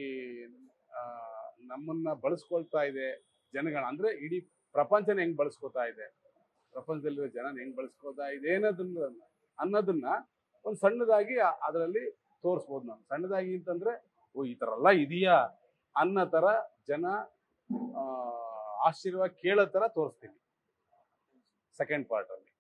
ಆ, ನಮ್ಮನ್ನ ಬಳಸ್ಕೊಳ್ತಾ ಇದೆ ಜನಗಳ ಅಂದ್ರೆ ಇಡೀ ಪ್ರಪಂಚನ ಹೆಂಗ್ ಬಳಸ್ಕೊತಾ ಇದೆ ಪ್ರಪಂಚದಲ್ಲಿರೋ ಜನ ಹೆಂಗ್ ಬಳಸ್ಕೊತಾ ಇದೆ ಅನ್ನೋದನ್ನ ಅನ್ನೋದನ್ನ ಒಂದು ಸಣ್ಣದಾಗಿ ಅದರಲ್ಲಿ ತೋರಿಸ್ಬೋದು ನಾವು ಸಣ್ಣದಾಗಿ ಅಂತಂದ್ರೆ ಓ ಈ ತರ ಎಲ್ಲ ಇದೆಯಾ ಅನ್ನೋ ತರ ಜನ ಆ, ಆಶ್ಚರ್ಯವಾಗಿ ಕೇಳೋ ತರ ತೋರಿಸ್ತೀನಿ ಸೆಕೆಂಡ್ ಪಾರ್ಟ್ ಅಲ್ಲಿ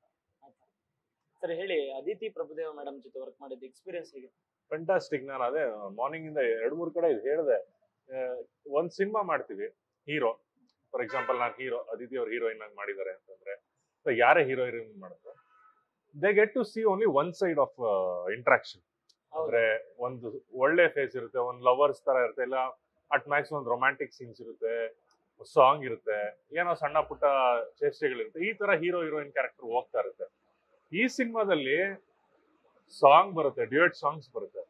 ಸರ್ ಹೇಳಿ ಅದಿತಿ ಪ್ರಭುದೇವ ಮೇಡಮ್ ಜೊತೆ ವರ್ಕ್ ಮಾಡಿದ ಎಕ್ಸ್ಪೀರಿಯನ್ಸ್ ಹೇಗೆ ಫೆಂಟಾಸ್ಟಿಕ್ ನಾನು ಅದೇ ಮಾರ್ನಿಂಗ್ ಇಂದ ಎರಡ್ ಮೂರ್ ಕಡೆ ಇದು ಹೇಳಿದೆ ಒಂದ್ ಸಿನಿಮಾ ಮಾಡ್ತೀವಿ ಹೀರೋ ಫಾರ್ ಎಕ್ಸಾಂಪಲ್ ನಾನು ಹೀರೋ ಅದಿತಿ ಅವ್ರು ಹೀರೋಯಿನ್ ಆಗಿ ಮಾಡಿದ್ದಾರೆ ಅಂತಂದ್ರೆ so ಯಾರೇ ಹೀರೋ ಹೀರೋಯಿನ್ ಮಾಡಿದ್ರೆ they get to see only one side of interaction ಹೌದು ಅಂದ್ರೆ ಒಂದು ಒಳ್ಳೆ ಫೇಸ್ ಇರುತ್ತೆ ಒಂದು ಲವರ್ಸ್ ತರ ಇರುತ್ತೆ ಇಲ್ಲ ಅಟ್ ಮ್ಯಾಕ್ಸ್ ಒಂದು ರೊಮ್ಯಾಂಟಿಕ್ ಸೀನ್ಸ್ ಇರುತ್ತೆ ಸಾಂಗ್ ಇರುತ್ತೆ ಏನೋ ಸಣ್ಣ ಪುಟ್ಟ ಚೇಷ್ಟೆಗಳಿರುತ್ತೆ ಈ ತರ ಹೀರೋ ಹೀರೋಯಿನ್ ಕ್ಯಾರೆಕ್ಟರ್ ಹೋಗ್ತಾ ಇರುತ್ತೆ ಈ ಸಿನಿಮಾದಲ್ಲಿ ಸಾಂಗ್ ಬರುತ್ತೆ ಡ್ಯೂಯೆಟ್ ಸಾಂಗ್ಸ್ ಬರುತ್ತೆ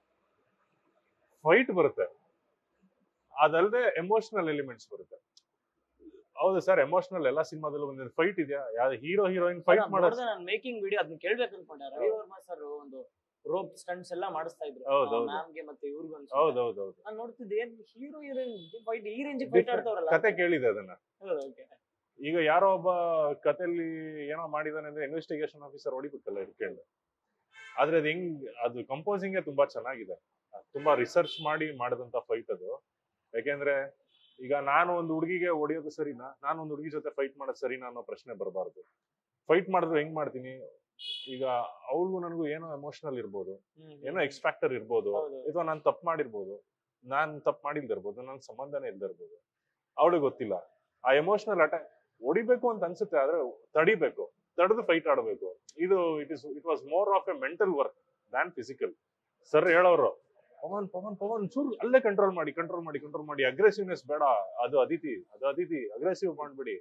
ಫೈಟ್ ಬರುತ್ತೆ ಅದಲ್ಲದೆ ಎಮೋಷನಲ್ ಎಲಿಮೆಂಟ್ಸ್ ಬರುತ್ತೆ ಹೌದು ಸರ್ ಎಮೋಷನಲ್ ಎಲ್ಲ ಸಿನಿಮಾದಲ್ಲೂ ಒಂದಿನ ಫೈಟ್ ಇದೆಯಾ ಯಾವ್ದು ಹೀರೋ ಹೀರೋಯಿನ್ ಫೈಟ್ ಮಾಡೋದು ನಾನು ಮೇಕಿಂಗ್ ವಿಡಿಯೋ ಅದನ್ನ ಕೇಳ್ಬೇಕು ಅನ್ಕೊಂಡೆ ರವಿ ವರ್ಮಾ ಸರ್ ಒಂದು ರೋಪ್ ಸ್ಟಂಟ್ಸ್ ಎಲ್ಲ ಮಾಡಿಸ್ತಾ ಇದ್ರು ಹೌದು, ಹೌದು. ಮ್ಯಾಮ್ಗೆ ಮತ್ತೆ ಇವ್ರಿಗೂ ಹೌದೌದು ನಾನು ನೋಡ್ತಿದ್ದೆ ಏನ್ ಹೀರೋ ಹೀರೋಯಿನ್ ಫೈಟ್ ಈ ರೇಂಜ್ ಫೈಟ್ Different. ಆಡ್ತಾವ್ರಲ್ಲ ಕತೆ ಕೇಳಿದೆ ಅದನ್ನ ಹೌದು, okay. ಈಗ ಯಾರೋ ಒಬ್ಬ ಕಥೆಯಲ್ಲಿ ಏನೋ ಮಾಡಿದಾನೆ ಅಂದ್ರೆ ಇನ್ವೆಸ್ಟಿಗೇಷನ್ ಆಫೀಸರ್ ಹೊಡಿಬೇಕಲ್ಲ ಇಟ್ಕೊಂಡು ಆದ್ರೆ ಅದು ಹೆಂಗ್ ಅದು ಕಂಪೋಸಿಂಗ್ ತುಂಬಾ ಚೆನ್ನಾಗಿದೆ ಅದ್ ತುಂಬಾ ರಿಸರ್ಚ್ ಮಾಡಿ ಮಾಡಿದಂತ ಫೈಟ್ ಅದು ಯಾಕೆಂದ್ರೆ ಈಗ ನಾನು ಒಂದು ಹುಡುಗಿಗೆ ಹೊಡಿಯೋದು ಸರಿನಾ ನಾನು ಒಂದು ಹುಡುಗಿ ಜೊತೆ ಫೈಟ್ ಮಾಡೋದು ಸರಿನಾ ಅನ್ನೋ ಪ್ರಶ್ನೆ ಬರಬಾರ್ದು ಫೈಟ್ ಮಾಡಿದ್ರೆ ಹೆಂಗ್ ಮಾಡ್ತೀನಿ ಈಗ ಅವಳಿಗೂ ನನಗೂ ಏನೋ ಎಮೋಷನಲ್ ಇರ್ಬೋದು ಹ್ಮ್, ಏನೋ ಹ್ಮ್. ಎಕ್ಸ್ಪೆಕ್ಟರ್ ಇರ್ಬೋದು ಹೌದು. ಅಥವಾ ನಾನು ತಪ್ಪು ಮಾಡಿರ್ಬೋದು ನಾನು ತಪ್ಪು ಮಾಡಿಲ್ದಿರ್ಬೋದು ನನ್ನ ಸಂಬಂಧನೇ ಇಲ್ದಿರ್ಬೋದು ಅವಳಿಗೆ ಗೊತ್ತಿಲ್ಲ ಆ ಎಮೋಷನಲ್ ಅಟ್ಯಾಕ್ ಹೊಡಿಬೇಕು ಅಂತ ಅನ್ಸುತ್ತೆ ಆದ್ರೆ ತಡಿಬೇಕು ತಡೆದು ಫೈಟ್ ಆಡಬೇಕು ಇದು it is it was more of a mental work than physical sir ಹೇಳೋರು ಪವನ್ ಪವನ್ ಪವನ್ ಚೂರು ಅಲ್ಲೇ ಕಂಟ್ರೋಲ್ ಮಾಡಿ ಕಂಟ್ರೋಲ್ ಮಾಡಿ ಕಂಟ್ರೋಲ್ ಮಾಡಿ ಅಗ್ರೆಸಿವ್ನೆಸ್ ಬೇಡ ಅದು ಅದಿತಿ ಅದು ಅದಿತಿ ಅಗ್ರೆಸಿವ್ ಮಾಡ್ಬಿಡಿ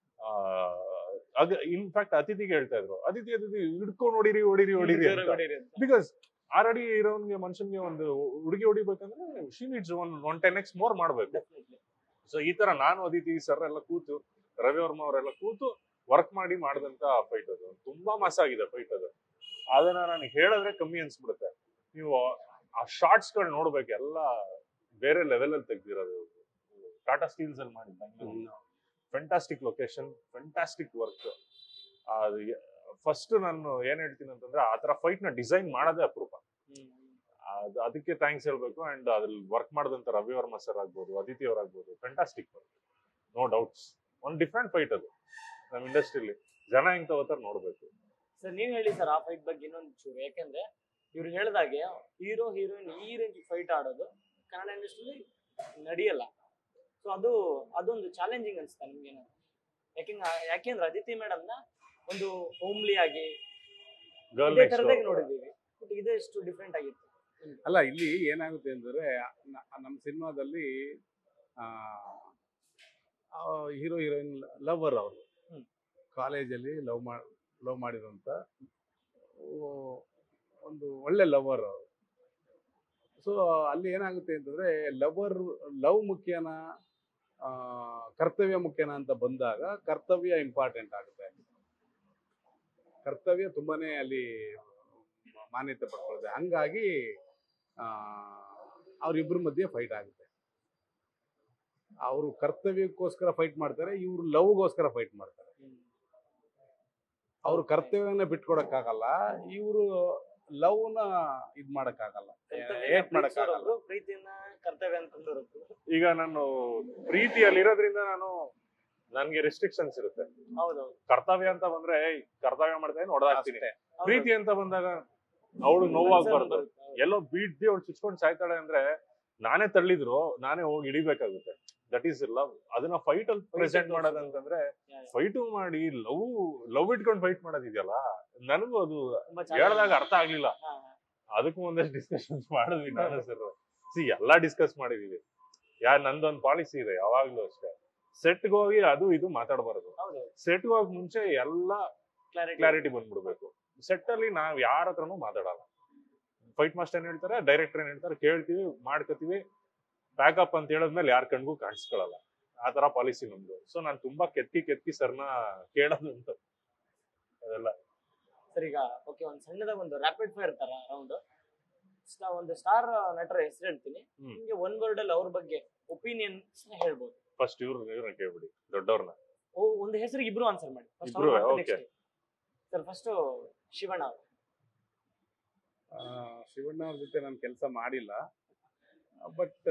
ಇನ್ಫ್ಯಾಕ್ಟ್ ಅತಿಥಿಗೆ ಹೇಳ್ತಾ ಇದ್ರು ಅದಿತಿ ಅದಿತಿ ಹಿಡ್ಕೊಂಡು ಹೊಡಿರಿ ಹೊಡಿರಿ ಹೊಡಿರಿ ಜೋರಾಗಿ ಅಂತ ಹೊಡೀರಿ ಅಂತ. ಬಿಕಾಸ್ ಆಲ್ರೆಡಿ ಇರೋನ್ಗೆ ಮನುಷ್ಯನ್ಗೆ ಒಂದು ಹುಡುಗಿ ಹೊಡಿಬೇಕಂದ್ರೆ she needs one one ten X more ಮಾಡ್ಬೇಕು Definitely. ಸೊ ಈ ತರ ನಾನು ಅದಿತಿ ಸರ್ ಎಲ್ಲ ಕೂತು ರವಿ ವರ್ಮ ಅವರೆಲ್ಲ ಕೂತು ವರ್ಕ್ ಮಾಡಿ ಮಾಡಿದಂತ ಫೈಟ್ ಅದು ತುಂಬಾ ಮಸ ಆಗಿದೆ ಫೈಟ್ ಅದು ಅದನ್ನ ನಾನು ಹೇಳಿದ್ರೆ ಕಮ್ಮಿ ಅನ್ಸ್ಬಿಡುತ್ತೆ ನೀವು ಆ ಶಾರ್ಟ್ಸ್ ಗಳು ನೋಡ್ಬೇಕು ಎಲ್ಲ ಬೇರೆ ಲೆವೆಲ್ ಅಲ್ಲಿ ತೆಗ್ದಿರೋದು ಟಾಟಾ ಸ್ಟೀಲ್ಸ್ ಅಲ್ಲಿ ಮಾಡಿದ್ದ ಫೆಂಟಾಸ್ಟಿಕ್ ಲೊಕೇಶನ್ ಫೆಂಟಾಸ್ಟಿಕ್ ವರ್ಕ್ ಅದು ಫಸ್ಟ್ ನಾನು ಏನ್ ಹೇಳ್ತೀನಿ ಅಂತಂದ್ರೆ ಆ ತರ ಫೈಟ್ ನ ಡಿಸೈನ್ ಮಾಡೋದೇ ಅಪರೂಪ ಹ್ಮ್, ಹ್ಮ್. ಅದ್- ಅದಕ್ಕೆ ಥ್ಯಾಂಕ್ಸ್ ಹೇಳ್ಬೇಕು ಅಂಡ್ ಅದ್ರಲ್ಲಿ ವರ್ಕ್ ಮಾಡಿದಂತ ರವಿ ವರ್ಮ ಸರ್ ಆಗ್ಬೋದು ಅದಿತಿ ಅವ್ರ ಆಗ್ಬೋದು ಫೆಂಟಾಸ್ಟಿಕ್ ವರ್ಕ್ ನೋ ಡೌಟ್ಸ್ ಒಂದು ಡಿಫ್ರೆಂಟ್ ಫೈಟ್ ಅದು ನಮ್ಮ ಇಂಡಸ್ಟ್ರಿಲಿ ಜನ ಹೆಂಗ್ ತಗೋತಾರ ನೋಡ್ಬೇಕು ಸರ್ ನೀವ್ ಹೇಳಿ ಸರ್ ಆ ಫೈಟ್ ಬಗ್ಗೆ ಇನ್ನೊಂದು ಚೂರು ಯಾಕಂದ್ರೆ ಇವ್ರು ಹೇಳ್ದಾಗೆ ಹೀರೋ ಹೀರೋಯಿನ್ ಈ ರೇಂಜ್ ಫೈಟ್ ಆಡೋದು ಕನ್ನಡ ಇಂಡಸ್ಟ್ರಿಲಿ ನಡೆಯಲ್ಲ ಸೊ ಅದು ಅದೊಂದು ಚಾಲೆಂಜಿಂಗ್ ಅನ್ಸುತ್ತಾ ನಿಮ್ಗೆ ಯಾಕೆಂದ್ರೆ ಯಾಕೆಂದ್ರೆ ಅದಿತಿ ಮೇಡಮ್ ನ ಒಂದು ಹೋಮ್ಲಿ ಆಗಿ ಗರ್ಲ್ ಇದೇ ತರದಾಗಿ ನೋಡಿದೀವಿ ಬಟ್ ಇದೇ ಎಷ್ಟು ಡಿಫ್ರೆಂಟ್ ಆಗಿತ್ತು ಅಲ್ಲ ಇಲ್ಲಿ ಏನಾಗುತ್ತೆ ಅಂದ್ರೆ ನ- ನಮ್ಮ ಸಿನಿಮಾದಲ್ಲಿ ಹೀರೋ ಹೀರೋಯಿನ್ ಲವರ್ ಅವರು ಹ್ಮ್. ಕಾಲೇಜಲ್ಲಿ ಲವ್ ಮಾ ಲವ್ ಮಾಡಿರುವಂತ ಓ- ಒಂದು ಒಳ್ಳೆ ಲವರ್ ಅವರು ಸೊ ಅಲ್ಲಿ ಏನಾಗುತ್ತೆ ಅಂತಂದ್ರೆ ಲವರ್ ಲವ್ ಮುಖ್ಯನ ಆ, ಕರ್ತವ್ಯ ಮುಖ್ಯನ ಅಂತ ಬಂದಾಗ ಕರ್ತವ್ಯ ಇಂಪಾರ್ಟೆಂಟ್ ಆಗುತ್ತೆ ಕರ್ತವ್ಯ ತುಂಬಾನೇ ಅಲ್ಲಿ ಮಾನ್ಯತೆ ಪಡ್ಕೊಳ್ಳುತ್ತೆ ಹಂಗಾಗಿ ಆ, ಅವ್ರಿಬ್ರ ಮಧ್ಯೆ ಫೈಟ್ ಆಗುತ್ತೆ ಅವರು ಕರ್ತವ್ಯಕ್ಕೋಸ್ಕರ ಫೈಟ್ ಮಾಡ್ತಾರೆ ಇವ್ರು ಲವ್ಗೋಸ್ಕರ ಫೈಟ್ ಮಾಡ್ತಾರೆ ಅವ್ರು ಕರ್ತವ್ಯನ ಬಿಟ್ಕೊಡಕ್ಕಾಗಲ್ಲ ಇವರು ಲವ್ನ ಇದ್ ಮಾಡಕ್ಕಾಗಲ್ಲ ಏಟ್ ಮಾಡಕ್ಕಾಗಲ್ಲ ಪ್ರೀತಿಸೋರೊಬ್ರು, ಪ್ರೀತಿನ ಕರ್ತವ್ಯ ಅಂತಂದ್ರು ಈಗ ನಾನು ಪ್ರೀತಿಯಲ್ಲಿ ಇರೋದ್ರಿಂದ ನಾನು ನನ್ಗೆ ರೆಸ್ಟ್ರಿಕ್ಷನ್ಸ್ ಇರುತ್ತೆ ಹೌದೌದು ಕರ್ತವ್ಯ ಅಂತ ಬಂದ್ರೆ ಏಯ್, ಕರ್ತವ್ಯ ಮಾಡ್ತಾ ಹೊಡೆದಾಕ್ತೀನಿ ಅಷ್ಟೇ ಪ್ರೀತಿ ಅಂತ ಬಂದಾಗ ಅವಳು ನೋವಾಗ್ಬಾರ್ದು ಬರುತ್ತೆ, ಹೌದು. ಎಲ್ಲೋ ಬೀಡ್ದಿ ಅವಳು ಚುಚ್ಕೊಂಡ್ ಸಾಯ್ತಾಳೆ ಅಂದ್ರೆ ನಾನೇ ತಳ್ಳಿದ್ರು ನಾನೇ ಹೋಗಿ ಹಿಡಿಬೇಕಾಗುತ್ತೆ ದಟ್ ಈಸ್ ಲವ್ ಅದನ್ನ ಫೈಟ್ ಅಲ್ಲಿ ಪ್ರೆಸೆಂಟ್ ತೋರ್ಸೋದು. ಮಾಡೋದಂತಂದ್ರೆ Yeah, yeah. ಫೈಟು ಮಾಡಿ ಲವ್ ಲವ್ ಇಟ್ಕೊಂಡು ಫೈಟ್ ಮಾಡೋದಿದೆಯಲ್ಲ ನನಗೂ ಅದು ತುಂಬಾ ಚೆನ್ನಾಗಿ- ಹೇಳ್ದಾಗ ಅರ್ಥ ಆಗ್ಲಿಲ್ಲ ಹಾ, ಅದಕ್ಕೂ ಒಂದಷ್ಟು ಡಿಸ್ಕಷನ್ಸ್ ಮಾಡಿದ್ವಿ ನಾನು ಸರ್ ಸಿ ಎಲ್ಲಾ ಡಿಸ್ಕಸ್ ಮಾಡಿದೀವಿ ಯಾ ನಂದೊಂದು ಪಾಲಿಸಿ ಇದೆ ಯಾವಾಗ್ಲೂ ಅಷ್ಟೇ ಸೆಟ್ಗೆ ಹೋಗಿ ಅದು ಇದು ಮಾತಾಡಬಾರದು ಹೌದು ಸೆಟ್ಗೆ ಹೋಗಿ ಮುಂಚೆ ಎಲ್ಲ ಕ್ಲಾರಿಟಿ ಕ್ಲಾರಿಟಿ ಬಂದ್ಬಿಡ್ಬೇಕು ಸೆಟ್ ಅಲ್ಲಿ ನಾವ್ ಯಾರ ಹತ್ರನೂ ಮಾತಾಡಲ್ಲ ಫೈಟ್ ಮಾಸ್ಟರ್ ಏನ್ ಹೇಳ್ತಾರೆ ಡೈರೆಕ್ಟರ್ ಏನ್ ಹೇಳ್ತಾರೆ ಕೇಳ್ತೀವಿ ಮಾಡ್ಕೋತೀವಿ ಬ್ಯಾಕಪ್ ಅಂತ ಹೇಳಿದ್ಮೇಲೆ ಯಾರ ಕಣ್ಗೂ ಕಾಣಿಸ್ಕೊಳಲ್ಲ ಆ ತರ ಪಾಲಿಸಿ ನಮ್ದು ಸೊ ನಾನ್ ತುಂಬಾ ಕೆತ್ತಿ ಕೆತ್ತಿ ಸರ್ನ ಕೇಳೋದು ಅಂತ ಅದೆಲ್ಲ ಸರ್ ಈಗ ಓಕೆ ಒಂದ್ ಸಣ್ಣದಾಗ ಒಂದು ರ್ಯಾಪಿಡ್ ಫೈರ್ ತರ ರೌಂಡ್ ಒಂದು ಸ್ಟಾರ್ ನಟರ ಹೆಸರು ಹೇಳ್ತೀನಿ ಹ್ಮ್. ನಿಮ್ಗೆ ಒನ್ ವರ್ಡ್ ಅಲ್ಲಿ ಅವ್ರ ಬಗ್ಗೆ ಒಪಿನಿಯನ್ಸ್ ಹೇಳ್ಬೋದು ಫಸ್ಟ್ ಇವ್ರು ಇವ್ರನ್ನ ಕೇಳ್ಬಿಡಿ ದೊಡ್ಡವ್ರನ್ನ ಓ ಒಂದು ಹೆಸರಿಗೆ ಇಬ್ರು ಆನ್ಸರ್ ಮಾಡಿ ಫಸ್ಟ್ ಇಬ್ರೂ, okay. ಸರ್ ಫಸ್ಟ್ ಶಿವಣ್ಣ ಅವ್ರು. ಆ, ಶಿವಣ್ಣ ಅವ್ರ ಜೊತೆ ನಾನು ಕೆಲಸ ಮಾಡಿಲ್ಲ ಬಟ್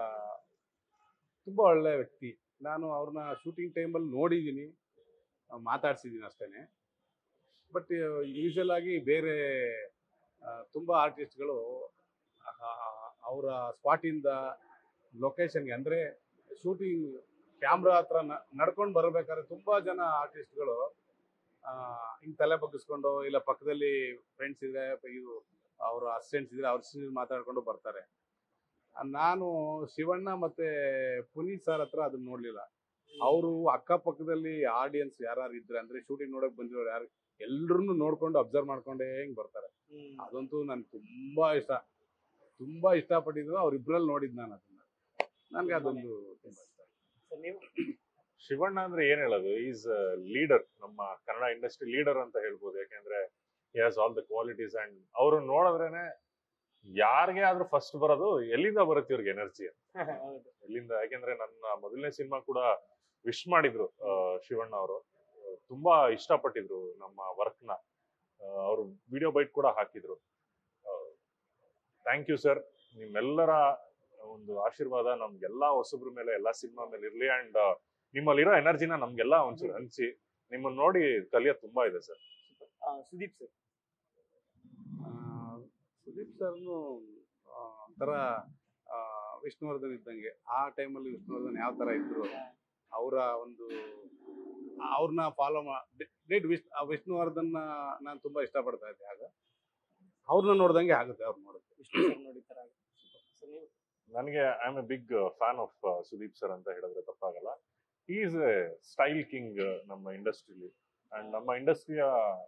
ತುಂಬ ಒಳ್ಳೆ ವ್ಯಕ್ತಿ ನಾನು ಅವ್ರನ್ನ ಶೂಟಿಂಗ್ ಟೈಮಲ್ಲಿ ನೋಡಿದ್ದೀನಿ ಮಾತಾಡ್ಸಿದ್ದೀನಿ ಅಷ್ಟೇ ಬಟ್ ಯೂಶಲ್ ಆಗಿ ಬೇರೆ ತುಂಬ ಆರ್ಟಿಸ್ಟ್ಗಳು ಅವರ ಸ್ಪಾಟಿಂದ ಲೊಕೇಶನ್ಗೆ ಅಂದರೆ ಶೂಟಿಂಗ್ ಕ್ಯಾಮ್ರಾ ಹತ್ರ ನಡ್ಕೊಂಡು ಬರಬೇಕಾದ್ರೆ ತುಂಬ ಜನ ಆರ್ಟಿಸ್ಟ್ಗಳು ಹಿಂಗೆ ತಲೆ ಬಗ್ಗಿಸ್ಕೊಂಡು ಇಲ್ಲ ಪಕ್ಕದಲ್ಲಿ ಫ್ರೆಂಡ್ಸ್ ಇದ್ರೆ ಇದು ಅವರ ಅಸಿಸ್ಟೆಂಟ್ಸ್ ಇದ್ರೆ ಅವ್ರ ಅಸಿಸ್ಟೆಂಟ್ ಮಾತಾಡ್ಕೊಂಡು ಬರ್ತಾರೆ ಆ, ನಾನು ಶಿವಣ್ಣ ಮತ್ತೆ ಪುನೀತ್ ಸರ್ ಹತ್ರ ಅದನ್ನ ನೋಡ್ಲಿಲ್ಲ ಅವರು ಅಕ್ಕಪಕ್ಕದಲ್ಲಿ ಆಡಿಯನ್ಸ್ ಯಾರು ಇದ್ರೆ ಅಂದ್ರೆ ಶೂಟಿಂಗ್ ನೋಡಕ್ ಬಂದಿರೋರು ಯಾರು ಎಲ್ರನ್ನೂ ನೋಡ್ಕೊಂಡು ಅಬ್ಸರ್ವ್ ಮಾಡ್ಕೊಂಡೇ ಹಿಂಗ್ ಬರ್ತಾರೆ ಹ್ಮ್. ಅದಂತೂ ನನ್ಗೆ ತುಂಬಾ ಇಷ್ಟ ತುಂಬಾ ಇಷ್ಟಪಟ್ಟಿದ್ದು ಅವ್ರಿಬ್ರಲ್ಲಿ ನೋಡಿದ್ ನಾನು ಅದನ್ನ ನನ್ಗೆ ಅದೊಂದು ತುಂಬಾ ಇಷ್ಟ ಸರ್ ನೀವು ಶಿವಣ್ಣ ಅಂದ್ರೆ ಏನ್ ಹೇಳೋದು ಈಸ್ ಲೀಡರ್ ನಮ್ಮ ಕನ್ನಡ ಇಂಡಸ್ಟ್ರಿ ಲೀಡರ್ ಅಂತ ಹೇಳ್ಬೋದು ಯಾಕೆಂದ್ರೆ has all the qualities and ಅವ್ರು ನೋಡಿದ್ರೇನೆ ಯಾರಿಗೆ ಆದ್ರೂ ಫಸ್ಟ್ ಬರೋದು ಎಲ್ಲಿಂದ ಬರುತ್ತೆ ಇವ್ರಿಗೆ ಎನರ್ಜಿ ಹೌದು ಎಲ್ಲಿಂದ ಯಾಕೆಂದ್ರೆ ನನ್ನ ಮೊದಲನೇ ಸಿನಿಮಾ ಕೂಡ ವಿಶ್ ಮಾಡಿದ್ರು ಆ, ಶಿವಣ್ಣ ಅವರು ತುಂಬಾ ಇಷ್ಟಪಟ್ಟಿದ್ರು ನಮ್ಮ ವರ್ಕ್ ನ ಅವರು ವಿಡಿಯೋ ಬೈಟ್ ಕೂಡ ಹಾಕಿದ್ರು ಥ್ಯಾಂಕ್ ಯು ಸರ್ ನಿಮ್ಮೆಲ್ಲರ ಒಂದು ಆಶೀರ್ವಾದ ನಮ್ಗೆಲ್ಲಾ ಹೊಸಬ್ರ ಮೇಲೆ ಎಲ್ಲಾ ಸಿನಿಮಾ ಮೇಲೆ ಇರ್ಲಿ ಅಂಡ್ ನಿಮ್ಮಲ್ಲಿರೋ ಎನರ್ಜಿನ ನಮ್ಗೆಲ್ಲ ಒಂಚೂರು ಹಂಚಿ ನಿಮ್ಮನ್ನ ನೋಡಿ ಕಲಿಯೋದು ತುಂಬಾ ಇದೆ ಸರ್ ಆ, ಸುದೀಪ್ ಸರ್ ಆ, ಸುದೀಪ್ ಸರ್ನು ಒಂಥರ ಆ, ವಿಷ್ಣುವರ್ಧನ್ ಇದ್ದಂಗೆ ಆ ಟೈಮಲ್ಲಿ ವಿಷ್ಣುವರ್ಧನ್ ಯಾವ ತರ ಇದ್ರು ಅವರ ಒಂದು ಅವ್ರನ್ನ ಫಾಲೋ ಡೇಟ್ ವಿಶ್ ಆ ವಿಷ್ಣುವರ್ಧನ್ ನಾನು ತುಂಬಾ ಇಷ್ಟಪಡ್ತಾ ಇದ್ದೆ ಆಗ ಅವ್ರನ್ನ ನೋಡ್ದಂಗೆ ಆಗುತ್ತೆ ಅವ್ರು ನೋಡುತ್ತೆ ವಿಷ್ಣು ಸರ್ ನೋಡಿತರ ಸರ್ ನೀವು ನನಗೆ I am a big fan of Sudeep sir ಅಂತ ಹೇಳಿದ್ರೆ ತಪ್ಪಾಗಲ್ಲ ಈಸ್ ಎ ಸ್ಟೈಲ್ ಕಿಂಗ್ ನಮ್ಮ ಇಂಡಸ್ಟ್ರಿಲಿ ಅಂಡ್ ನಮ್ಮ ಇಂಡಸ್ಟ್ರಿಯ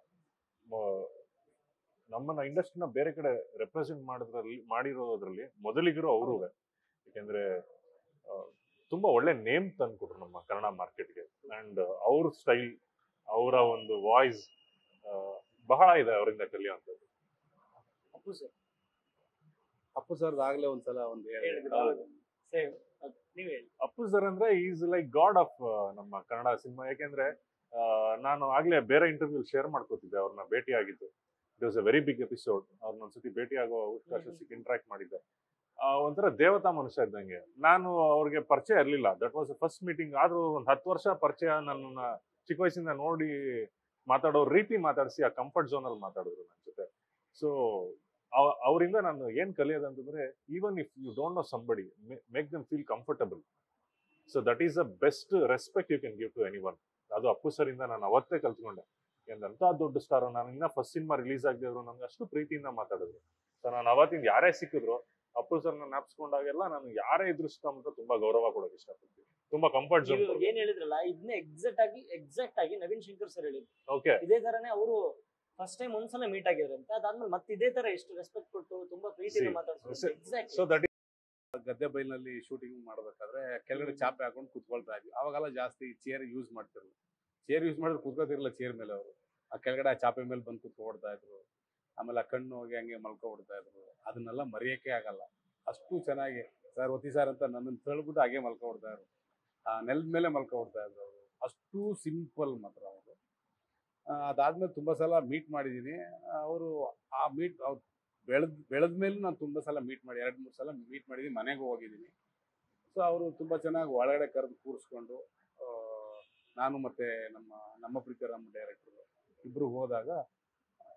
ನಮ್ಮನ್ನ ಇಂಡಸ್ಟ್ರಿನ ಬೇರೆ ಕಡೆ ರೆಪ್ರೆಸೆಂಟ್ ಮಾಡೋದ್ರಲ್ಲಿ ಮಾಡಿರೋದ್ರಲ್ಲಿ ಮೊದಲಿಗರು ಅವರು ಯಾಕೆಂದ್ರೆ ಆ, ತುಂಬಾ ಒಳ್ಳೆ ನೇಮ್ ತಂದ್ಕೊಟ್ರು ನಮ್ಮ ಕನ್ನಡ ಮಾರ್ಕೆಟ್ಗೆ ಅಂಡ್ ಅವ್ರ ಸ್ಟೈಲ್ ಅವರ ಒಂದು ವಾಯ್ಸ್ ಬಹಳ ಇದೆ ಅವರಿಂದ ಕಲಿಯುವಂಥದ್ದು ಅಪ್ಪು ಸರ್ ಅಪ್ಪು ಸರ್ ಆಗ್ಲೇ ಒಂದ್ಸಲ ಒಂದು ಹೇಳಿದ್ರು ಹೌದು ಸೇಮ್ ನೀವು ಹೇಳಿ ಅಪ್ಪು ಸರ್ ಅಂದ್ರೆ ಈಸ್ ಲೈಕ್ ಗಾಡ್ ಆಫ್ ನಮ್ಮ ಕನ್ನಡ ಸಿನಿಮಾ ಯಾಕೆಂದ್ರೆ ಆ, ನಾನು ಆಗ್ಲೇ ಬೇರೆ ಇಂಟರ್ವ್ಯೂ ಶೇರ್ ಮಾಡ್ಕೋತಿದ್ದೆ ಅವ್ರನ್ನ ಭೇಟಿ ಆಗಿದ್ದು it was a very big episode ಅವ್ರನ್ನ ಒಂದ್ಸತಿ ಭೇಟಿ ಆಗೋ ಅವಕಾಶ ಹ್ಮ್. ಸಿಕ್ಕಿ ಇಂಟ್ರಾಕ್ಟ್ ಮಾಡಿದ್ದೆ ಆ, ಒಂಥರ ದೇವತಾ ಮನುಷ್ಯ ಇದ್ದಂಗೆ ನಾನು ಅವ್ರಿಗೆ ಪರಿಚಯ ಇರಲಿಲ್ಲ ದಟ್ ವಾಸ್ ಫಸ್ಟ್ ಮೀಟಿಂಗ್ ಆದ್ರೂ ಒಂದು ಹತ್ತು ವರ್ಷ ಪರಿಚಯ ನನ್ನನ್ನ ಚಿಕ್ಕ ವಯಸ್ಸಿಂದ ನೋಡಿ ಮಾತಾಡೋ ರೀತಿ ಮಾತಾಡಿಸಿ ಆ ಕಂಫರ್ಟ್ ಝೋನ್ ಅಲ್ಲಿ ಮಾತಾಡಿದ್ರು ನನ್ನ ಜೊತೆ ಸೊ ಅವರಿಂದ ನಾನು ಏನ್ ಕಲಿಯೋದಂತಂದ್ರೆ even if you don't know somebody make them feel comfortable so that is the best respect you can give to any one ಅದು ಅಪ್ಪು ಸರ್ ಇಂದ ನಾನು ಅವತ್ತೇ ಕಲ್ತ್ಕೊಂಡೆ ಎಂತ ದೊಡ್ಡ ಸ್ಟಾರ್ ನಾನು ಇನ್ನ ಫಸ್ಟ್ ಸಿನಿಮಾ ರಿಲೀಸ್ ಆಗದಿದ್ರು ನನ್ಗೆ ಅಷ್ಟು ಪ್ರೀತಿಯಿಂದ ಮಾತಾಡಿದ್ರು ಸೊ ನಾನು ಅವತ್ತಿಂದ ಯಾರೇ ಸಿಕ್ಕಿದ್ರು ಅಪ್ಪು ಸರ್ನ ನಾಪ್ಸ್ಕೊಂಡಾಗೆಲ್ಲ ನಾನು ಯಾರೇ ಇದ್ರು ಅಂತ ತುಂಬಾ ಗೌರವ ಕೊಡೋಕೆ ಇಷ್ಟಪಡ್ತೀನಿ ತುಂಬಾ ಕಂಫರ್ಟ್ ಝೋನ್ ನೀವು ಏನ್ ಹೇಳಿದ್ರಲ್ಲ ಇದನ್ನೇ ಎಕ್ಸಾಕ್ಟ್ ಆಗಿ ಎಕ್ಸಾಕ್ಟ್ ಆಗಿ ನವೀನ್ ಶಂಕರ್ ಸರ್ ಹೇಳಿದ್ರು ಓಕೆ ಇದೇ ತರನೇ ಅವರು ಫಸ್ಟ್ ಟೈಮ್ ಒಂದ್ಸಲ ಮೀಟ್ ಆಗಿದ್ರಂತೆ ಅದಾದ್ಮೇಲೆ ಮತ್ತೆ ಇದೇ ತರ ಎಷ್ಟು ರೆಸ್ಪೆಕ್ಟ್ ಕೊಟ್ಟು ತುಂಬಾ ಪ್ರೀತಿಯಿಂದ See, ಮಾತಾಡ್ತಾರೆ so- ಎಕ್ಸಾಕ್ಟ್ ಸೊ ದಟ್ ಗದ್ದೆ ಬೈಲ್ನಲ್ಲಿ ಶೂಟಿಂಗ್ ಮಾಡ್ಬೇಕಾದ್ರೆ ಕೆಳಗಡೆ ಚಾಪೆ ಹಾಕೊಂಡು ಕುತ್ಕೊಳ್ತಾ ಇದ್ವಿ ಅವಾಗೆಲ್ಲ ಜಾಸ್ತಿ ಚೇರ್ ಯೂಸ್ ಮಾಡ್ತಿರ್ಲಿಲ್ಲ ಚೇರ್ ಯೂಸ್ ಮಾಡಿದ್ರೆ ಕುತ್ಕೋತಿರ್ಲಿಲ್ಲ ಚೇರ್ ಮೇಲೆ ಅವರು ಆ ಕೆಳಗಡೆ ಆ ಚಾಪೆ ಮೇಲೆ ಬಂದು ಕುತ್ಕೊಡ್ತಾ ಇದ್ರು ಆಮೇಲೆ ಆ ಕಣ್ಣು ಹೋಗಿ ಹಂಗೆ ಮಲ್ಕೊಬಿಡ್ತಾ ಇದ್ರು ಅದನ್ನೆಲ್ಲ ಮರೆಯೋಕೆ ಆಗಲ್ಲ ಅಷ್ಟು ಚೆನ್ನಾಗಿ ಸರ್ ಒತ್ತಿ ಸರ್ ಅಂತ ನನ್ನನ್ನು ತಳ್ಬಿಟ್ಟು ಹಾಗೆ ಮಲ್ಕೊಬಿಡ್ತಾ ಇದ್ರು ಆ ನೆಲದ ಮೇಲೆ ಮಲ್ಕೊಬಿಡ್ತಾ ಇದ್ರು ಅವರು ಅಷ್ಟು ಸಿಂಪಲ್ ಮಾತ್ರ ಅವರು ಅದಾದ್ಮೇಲೆ ತುಂಬಾ ಸಲ ಮೀಟ್ ಮಾಡಿದ್ದೀನಿ ಅವರು ಆ ಮೀಟ್ ಅವ್ರು ಬೆಳೆದ್ ಬೆಳೆದ ಮೇಲೂ ನಾನು ತುಂಬ ಸಲ ಮೀಟ್ ಮಾಡಿ ಎರಡು ಮೂರು ಸಲ ಮೀಟ್ ಮಾಡಿದ್ದೀನಿ ಮನೆಗೂ ಹೋಗಿದ್ದೀನಿ ಸೊ ಅವರು ತುಂಬ ಚೆನ್ನಾಗಿ ಒಳಗಡೆ ಕರೆದು ಕೂರಿಸ್ಕೊಂಡು ಆ, ನಾನು ಮತ್ತೆ ನಮ್ಮ ನಮ್ಮ ಪ್ರೀತಿ ನಮ್ಮ ಡೈರೆಕ್ಟರ್ ಇಬ್ಬರು ಹೋದಾಗ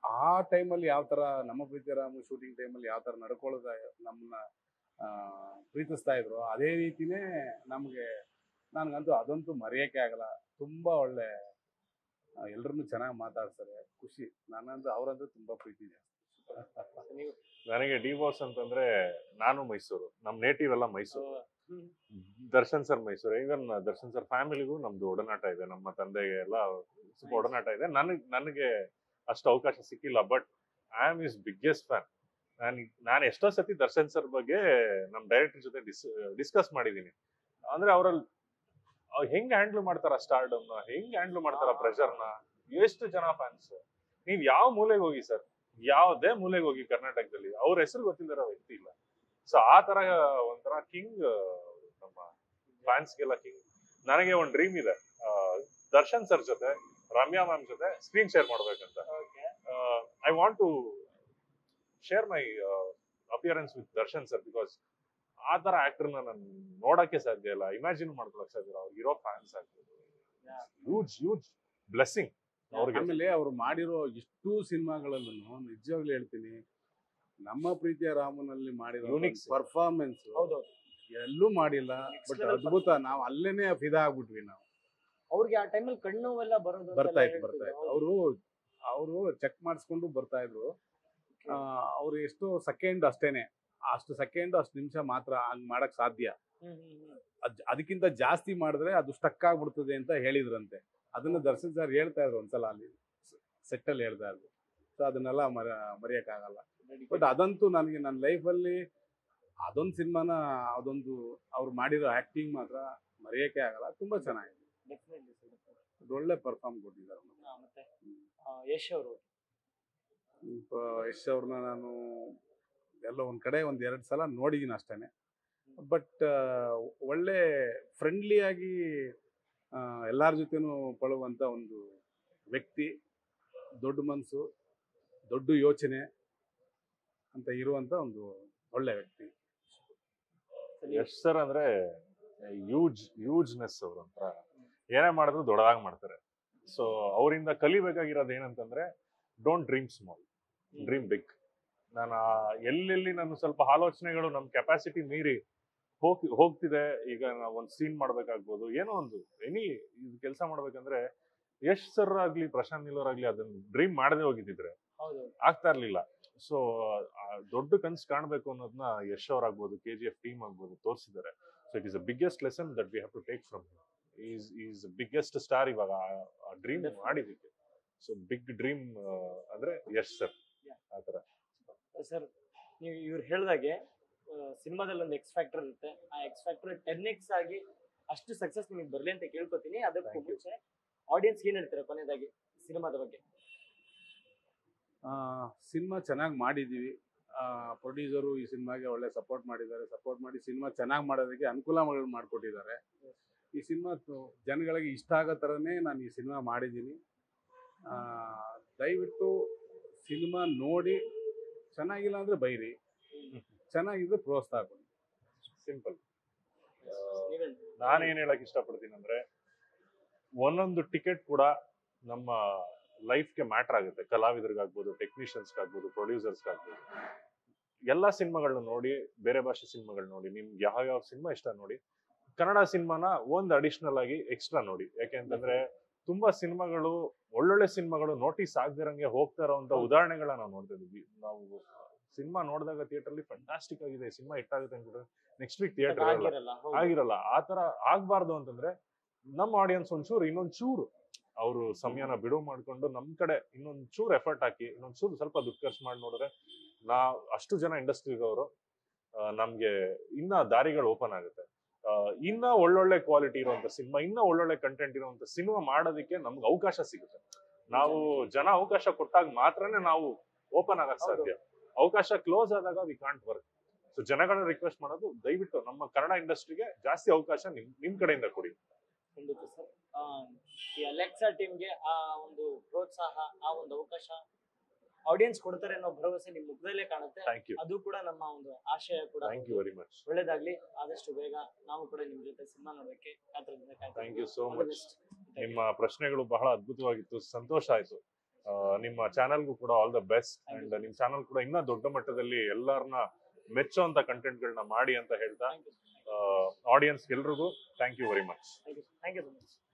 ಆ ಟೈಮಲ್ಲಿ ಯಾವ ಥರ ನಮ್ಮ ಪ್ರೀತಿ ರಾಮು ಶೂಟಿಂಗ್ ಟೈಮಲ್ಲಿ ಯಾವ ಥರ ನಡ್ಕೊಳ್ಳೋದ ನಮ್ಮನ್ನ ಆ, ಪ್ರೀತಿಸ್ತಾ ಇದ್ರು ಅದೇ ರೀತಿನೇ ನಮಗೆ ನನಗಂತೂ ಅದಂತೂ ಮರೆಯೋಕ್ಕೆ ಆಗಲ್ಲ ತುಂಬ ಒಳ್ಳೆ ಎಲ್ಲರನ್ನೂ ಚೆನ್ನಾಗಿ ಮಾತಾಡ್ತಾರೆ ಖುಷಿ ನಾನಂತೂ ಅವರಂತೂ ತುಂಬ ಪ್ರೀತಿ ಜಾಸ್ತಿ ನೀವು ನನಗೆ ಡಿ ಬಾಸ್ ಅಂತಂದ್ರೆ ನಾನು ಮೈಸೂರು ನಮ್ ನೇಟಿವ್ ಎಲ್ಲ Mysuru hmm. Darshan sir Mysuru even Darshan sir ಫ್ಯಾಮಿಲಿಗೂ ನಮ್ದು ಒಡನಾಟ ಇದೆ ನಮ್ಮ ತಂದೆಗೆ ಎಲ್ಲ ಸ್ವಲ್ಪ ಒಡನಾಟ ಇದೆ ನನಗೆ ನನಗೆ ಅಷ್ಟು ಅವಕಾಶ ಸಿಕ್ಕಿಲ್ಲ but I am is biggest fan ನಾನು ನಾನು ಎಷ್ಟೋ ಸತಿ ದರ್ಶನ್ ಸರ್ ಬಗ್ಗೆ ನಮ್ಮ ಡೈರೆಕ್ಟರ್ ಜೊತೆ ಡಿಸ್ ಡಿಸ್ಕಸ್ ಮಾಡಿದ್ದೀನಿ ಅಂದ್ರೆ ಅವರಲ್ಲಿ ಹೆಂಗ್ ಹ್ಯಾಂಡಲ್ ಮಾಡ್ತಾರ ಸ್ಟಾರ್ಡಮ್ ಹೆಂಗ್ ಹ್ಯಾಂಡಲ್ ಮಾಡ್ತಾರ ಪ್ರೆಷರ್ನ ಎಷ್ಟು ಜನ ಫ್ಯಾನ್ಸ್ ನೀವ್ ಯಾವ ಮೂಲೆಗೆ ಹೋಗಿ ಸರ್ ಯಾವ್ದೇ ಮೂಲೆಗೆ ಹೋಗಿ ಕರ್ನಾಟಕದಲ್ಲಿ ಅವ್ರ ಹೆಸರು ಗೊತ್ತಿಲ್ಲದಿರೋ ವ್ಯಕ್ತಿ ಇಲ್ಲ ಸೊ ಆ ತರ ಒಂಥರ ಕಿಂಗ್ ನಮ್ಮ ಫ್ಯಾನ್ಸ್ಗೆಲ್ಲ ಕಿಂಗ್ ನನಗೆ ಒಂದು ಡ್ರೀಮ್ ಇದೆ ಆ, ದರ್ಶನ್ ಸರ್ ಜೊತೆ ರಮ್ಯಾ ಮ್ಯಾಮ್ ಜೊತೆ ಸ್ಕ್ರೀನ್ ಶೇರ್ ಮಾಡ್ಬೇಕಂತ Okay. I want to share my appearance with Darshan sir because ಆ ತರ ಆಕ್ಟರ್ನ ನಾನು ನೋಡಕ್ಕೆ ಸಾಧ್ಯ ಇಲ್ಲ ಇಮ್ಯಾಜಿನ್ ಮಾಡ್ಕೊಳಕ್ ಸಾಧ್ಯ ಇಲ್ಲ ಅವ್ರಿಗೆ ಇರೋ ಫ್ಯಾನ್ಸ್ ಆಗ್ಬೋದು Yeah. ಹ್ಯೂಜ್ ಹ್ಯೂಜ್ ಬ್ಲೆಸ್ಸಿಂಗ್ ಅವ್ರಿಗೆ ಆಮೇಲೆ ಅವ್ರು ಮಾಡಿರೋ ಇಷ್ಟು ಸಿನಿಮಾಗಳಲ್ಲೂ ನಿಜವಾಗ್ಲೂ ಹೇಳ್ತೀನಿ ನಮ್ಮ ಪ್ರೀತಿಯ ರಾಮನಲ್ಲಿ ಮಾಡಿರೋ Unique cinema. ಪರ್ಫಾರ್ಮೆನ್ಸ್ ಹೌದೌದು ಎಲ್ಲೂ ಮಾಡಿಲ್ಲ Next ಬಟ್ level ಅದ್ಭುತ ನಾವು ಅಲ್ಲೇನೆ ಫಿದಾ ಆಗ್ಬಿಟ್ವಿ ನಾವು ಅವ್ರಿಗೆ ಆ ಟೈಮಲ್ಲಿ ಕಣ್ಣು ಎಲ್ಲ ಬರೋದು ಅಂತೆಲ್ಲ ಬರ್ತಾ ಇತ್ತು ಬರ್ತಾ ಹೇಳ್ತಿದ್ರು. ಇತ್ತು ಅವರು ಅವರು ಚೆಕ್ ಮಾಡಿಸ್ಕೊಂಡು ಬರ್ತಾ ಇದ್ರು ಆ, ಅವ್ರು ಎಷ್ಟು ಸೆಕೆಂಡ್ ಅಷ್ಟೇನೆ ಅಷ್ಟು ಸೆಕೆಂಡ್ ಅಷ್ಟು ನಿಮಿಷ ಮಾತ್ರ ಹಂಗ್ ಮಾಡಕ್ ಸಾಧ್ಯ ಹ್ಮ್, ಹ್ಮ್, ಹ್ಮ್. ಅದ್- ಅದಕ್ಕಿಂತ ಜಾಸ್ತಿ ಮಾಡಿದ್ರೆ ಅದು ಸ್ಟಕ್ ಆಗ್ಬಿಡ್ತದೆ ಅಂತ ಹೇಳಿದ್ರಂತೆ ಅದನ್ನ ದರ್ಶನ್ ಸರ್ ಹೇಳ್ತಾ ಇದ್ರು ಒಂದ್ಸಲ ಅಲ್ಲಿ ಸೆಟ್ ಅಲ್ಲಿ ಹೇಳ್ತಾ ಇದ್ರು ಸೊ ಅದನ್ನೆಲ್ಲ ಮರ ಮರೆಯಕ್ಕಾಗಲ್ಲ ಬಟ್ ಅದಂತೂ ನನಗೆ ನನ್ನ ಲೈಫಲ್ಲಿ ಅದೊಂದು ಸಿನಿಮಾನ ಅದೊಂದು ಅವ್ರು ಮಾಡಿರೋ ಆಕ್ಟಿಂಗ್ ಮಾತ್ರ ಮರೆಯೋಕೆ ಆಗಲ್ಲ ತುಂಬಾ ಚೆನ್ನಾಗಿದೆ Definitely sir, definitely. ಒಂದ್ ಒಳ್ಳೆ ಪರ್ಫಾರ್ಮ್ ಕೊಟ್ಟಿದ್ದಾರೆ ಅವ್ರು. ಹಾ, ಮತ್ತೆ ಆ, ಯಶ್ ಅವರು ಸ್ವಲ್ಪ ಯಶ್ ಅವ್ರನ್ನ ನಾನು ಎಲ್ಲ ಒಂದ್ ಕಡೆ ಒಂದ್ ಎರಡ್ ಸಲ ನೋಡಿದೀನಿ ಅಷ್ಟೇನೆ ಬಟ್ ಒಳ್ಳೆ ಫ್ರೆಂಡ್ಲಿ ಆಗಿ ಎಲ್ಲರ ಜೊತೆನೂ ಪಳುವಂತ ಒಂದು ವ್ಯಕ್ತಿ ದೊಡ್ಡ ಮನಸ್ಸು ದೊಡ್ಡ ಯೋಚನೆ ಅಂತ ಇರುವಂತ ಒಂದು ಒಳ್ಳೆ ವ್ಯಕ್ತಿ ಯಶ್ ಸರ್ ಅಂದ್ರೆ ಯೂಜ್ ಯೂಜ್ನೆಸ್ ಅವ್ರ ಒಂಥರ ಏನೇ ಮಾಡಿದ್ರು ದೊಡ್ಡದಾಗಿ ಮಾಡ್ತಾರೆ ಸೊ ಅವರಿಂದ ಕಲಿಬೇಕಾಗಿರೋದು ಏನಂತಂದ್ರೆ don't dream small dream big ನಾನು ಆ- ಎಲ್ಲೆಲ್ಲಿ ನಾನು ಸ್ವಲ್ಪ ಆಲೋಚನೆಗಳು ನಮ್ಮ ಕೆಪಾಸಿಟಿ ಮೀರಿ ಹೋಗ್ ಹೋಗ್ತಿದೆ ಈಗ ನಾವು ಒಂದು ಸೀನ್ ಮಾಡ್ಬೇಕಾಗ್ಬೋದು ಏನೋ ಒಂದು ಎನಿ ಇದು ಕೆಲಸ ಮಾಡ್ಬೇಕಂದ್ರೆ ಯಶ್ ಸರ್ ಆಗ್ಲಿ ಪ್ರಶಾಂತ್ ನೀಲೋರ್ ಆಗ್ಲಿ ಅದನ್ನ ಡ್ರೀಮ್ ಮಾಡದೆ ಹೋಗಿದ್ದಿದ್ರೆ ಹೌದು ಆಗ್ತಾ ಇರ್ಲಿಲ್ಲ ಸೊ ದೊಡ್ಡ ಕನ್ಸು ಕಾಣಬೇಕು ಅನ್ನೋದನ್ನ ಯಶ್ ಅವ್ರ ಆಗ್ಬೋದು ಕೆ ಜಿ ಎಫ್ ಟೀಮ್ ಆಗ್ಬೋದು ತೋರಿಸಿದ್ದಾರೆ so it is a biggest lesson that we have to take from is is biggest star ಇವಾಗ ಡ್ರೀಮ್ Definitely. ಮಾಡಿದ್ದಕ್ಕೆ ಸೊ ಬಿಗ್ ಡ್ರೀಮ್ ಅಂದ್ರೆ ಯಶ್ ಸರ್ Yeah. ಆತರ ಸರ್ ನೀವು ಇವ್ರು ಹೇಳ್ದಾಗೆ ಸಿನಿಮಾದಲ್ಲಿ ಒಂದು ಎಕ್ಸ್ ಫ್ಯಾಕ್ಟರ್ ಇರುತ್ತೆ ಆ ಎಕ್ಸ್ ಫ್ಯಾಕ್ಟರ್ ಟೆನ್ ಎಕ್ಸ್ ಆಗಿ ಅಷ್ಟು ಸಕ್ಸಸ್ ನಿಮಗೆ ಬರ್ಲಿ ಅಂತ ಕೇಳ್ಕೊತೀನಿ ಅದಕ್ಕೂ Thank you. ಮುಂಚೆ ಆಡಿಯನ್ಸ್ ಏನ್ ಹೇಳ್ತೀರಾ ಕೊನೆಯದಾಗಿ ಸಿನಿಮಾದ ಬಗ್ಗೆ ಸಿನಿಮಾ ಚೆನ್ನಾಗಿ ಮಾಡಿದ್ದೀವಿ ಪ್ರೊಡ್ಯೂಸರು ಈ ಸಿನಿಮಾಗೆ ಒಳ್ಳೆ ಸಪೋರ್ಟ್ ಮಾಡಿದ್ದಾರೆ ಸಪೋರ್ಟ್ ಮಾಡಿ ಸಿನಿಮಾ ಚೆನ್ನಾಗಿ ಮಾಡೋದಕ್ಕೆ ಅನುಕೂಲಗಳು ಮಾಡಿಕೊಟ್ಟಿದ್ದಾರೆ ಈ ಸಿನಿಮಾ ಜನಗಳಿಗೆ ಇಷ್ಟ ಆಗೋ ಥರನೇ ನಾನು ಈ ಸಿನಿಮಾ ಮಾಡಿದ್ದೀನಿ ಆ, ದಯವಿಟ್ಟು ಸಿನಿಮಾ ನೋಡಿ ಚೆನ್ನಾಗಿಲ್ಲ ಅಂದರೆ ಬೈರಿ ಚೆನ್ನಾಗಿದ್ರೆ ಪ್ರೋತ್ಸಾಹ ಕೊಡಿ ಸಿಂಪಲ್ ನೀವೇನ್ ನಾನೇನ್ ಹೇಳಕ್ ಇಷ್ಟಪಡ್ತೀನಿ ಅಂದ್ರೆ ಒಂದೊಂದು ಟಿಕೆಟ್ ಕೂಡ ನಮ್ಮ ಲೈಫ್ಗೆ ಮ್ಯಾಟರ್ ಆಗುತ್ತೆ ಕಲಾವಿದರಿಗಾಗ್ಬೋದು ಟೆಕ್ನಿಷಿಯನ್ಸ್ಗಾಗ್ಬೋದು ಪ್ರೊಡ್ಯೂಸರ್ಸ್ಗಾಗ್ಬೋದು ಎಲ್ಲ ಸಿನಿಮಾಗಳನ್ನ ನೋಡಿ ಬೇರೆ ಭಾಷೆ ಸಿನಿಮಾಗಳು ನೋಡಿ ನಿಮ್ಗೆ ಯಾವ ಯಾವ ಸಿನಿಮಾ ಇಷ್ಟ ನೋಡಿ ಕನ್ನಡ ಸಿನಿಮಾನ ಒಂದು ಅಡಿಷನಲ್ ಆಗಿ ಎಕ್ಸ್ಟ್ರಾ ನೋಡಿ ಯಾಕೆ ಅಂತಂದ್ರೆ ತುಂಬಾ ಸಿನಿಮಾಗಳು ಒಳ್ಳೊಳ್ಳೆ ಸಿನಿಮಾಗಳು ನೋಟಿಸ್ ಆಗದಿರಂಗೆ ಹೋಗ್ತಾ ಇರೋಂಥ ಉದಾಹರಣೆಗಳನ್ನ ನಾವು ನೋಡ್ತಾ ಇದೀವಿ ನಾವು ಸಿನಿಮಾ ನೋಡಿದಾಗ ಥಿಯೇಟರ್ ಅಲ್ಲಿ ಫಂಟಾಸ್ಟಿಕ್ ಆಗಿದೆ ಸಿನಿಮಾ ಇಟ್ಟಾಗುತ್ತೆ ಅನ್ಬಿಟ್ರೆ ನೆಕ್ಸ್ಟ್ ವೀಕ್ ಥಿಯೇಟರ್ ಆಗಿರಲ್ಲ ಹೌದು. ಆಗಿರಲ್ಲ ಆ ತರ ಆಗ್ಬಾರ್ದು ಅಂತಂದ್ರೆ ನಮ್ಮ ಆಡಿಯನ್ಸ್ ಒಂಚೂರು ಇನ್ನೊಂದ್ ಚೂರು ಅವರು ಸಮಯನ ಬಿಡುವು ಮಾಡ್ಕೊಂಡು ನಮ್ ಕಡೆ ಇನ್ನೊಂದ್ ಚೂರು ಎಫರ್ಟ್ ಹಾಕಿ ಇನ್ನೊಂದ್ ಚೂರು ಸ್ವಲ್ಪ ದುಡ್ಡು ಖರ್ಚು ಮಾಡಿ ನೋಡಿದ್ರೆ ನಾ ಅಷ್ಟು ಜನ ಇಂಡಸ್ಟ್ರಿಗವರು ನಮ್ಗೆ ಇನ್ನ ದಾರಿಗಳು ಓಪನ್ ಆಗುತ್ತೆ ಆ, ಇನ್ನ ಒಳ್ಳೊಳ್ಳೆ ಕ್ವಾಲಿಟಿ ಇರುವಂತ ಸಿನಿಮಾ ಇನ್ನ ಒಳ್ಳೊಳ್ಳೆ ಕಂಟೆಂಟ್ ಇರುವಂತ ಸಿನಿಮಾ ಮಾಡೋದಕ್ಕೆ ನಮ್ಗೆ ಅವಕಾಶ ಸಿಗುತ್ತೆ ನಾವು ಜನ ಅವಕಾಶ ಕೊಟ್ಟಾಗ ಮಾತ್ರನೇ ನಾವು ಓಪನ್ ಆಗಕ್ ಹೌದು. ಸಾಧ್ಯ ಅವಕಾಶ ಕ್ಲೋಸ್ ಆದಾಗ ವಿ ಕಾಂಟ್ ವರ್ಕ್ ಸೊ ಜನಗಳನ್ನ ರಿಕ್ವೆಸ್ಟ್ ಮಾಡೋದು ದಯವಿಟ್ಟು ನಮ್ಮ ಕನ್ನಡ ಇಂಡಸ್ಟ್ರಿಗೆ ಜಾಸ್ತಿ ಅವಕಾಶ ನಿಮ್ ನಿಮ್ ಕಡೆಯಿಂದ ಕೊಡಿ ಖಂಡಿತ ಸರ್ ಈ ಅಲೆಕ್ಸಾ ಟೀಮ್ಗೆ ಆ ಒಂದು ಪ್ರೋತ್ಸಾಹ ಆ ಒಂದು ಅವಕಾಶ ಆಡಿಯನ್ಸ್ ಕೊಡ್ತಾರೆ ಅನ್ನೋ ಭರವಸೆ ನಿಮ್ ಮುಖದಲ್ಲೇ ಕಾಣುತ್ತೆ ಥ್ಯಾಂಕ್ ಯು ಅದು ಕೂಡ ನಮ್ಮ ಒಂದು ಆಶಯ ಕೂಡ ಥ್ಯಾಂಕ್ ಯು ವೆರಿ ಮಚ್ ಒಳ್ಳೇದಾಗ್ಲಿ ಆದಷ್ಟು ಬೇಗ ನಾವು ಕೂಡ ನಿಮ್ ಜೊತೆ ಸಿನಿಮಾ ನೋಡೋಕೆ ಕಾತರದಿಂದ ಕಾಯ್ತಾ thank you so All the much best. Thank you. ನಿಮ್ಮ ಪ್ರಶ್ನೆಗಳು ಬಹಳ ಅದ್ಭುತವಾಗಿತ್ತು ಸಂತೋಷ ಆಯ್ತು ನಿಮ್ಮ ಚಾನಲ್ಗೂ ಕೂಡ all the best Thank you, and ನಿಮ್ ಚಾನಲ್ ಕೂಡ ಇನ್ನೂ ದೊಡ್ಡ ಮಟ್ಟದಲ್ಲಿ ಎಲ್ಲರನ್ನ ಮೆಚ್ಚುವಂತ ಕಂಟೆಂಟ್ಗಳನ್ನ ಮಾಡಿ ಅಂತ ಹೇಳ್ತಾ ಥ್ಯಾಂಕ್ ಯು ಆಡಿಯನ್ಸ್ ಎಲ್ರಿಗೂ thank you very much thank you thank you so much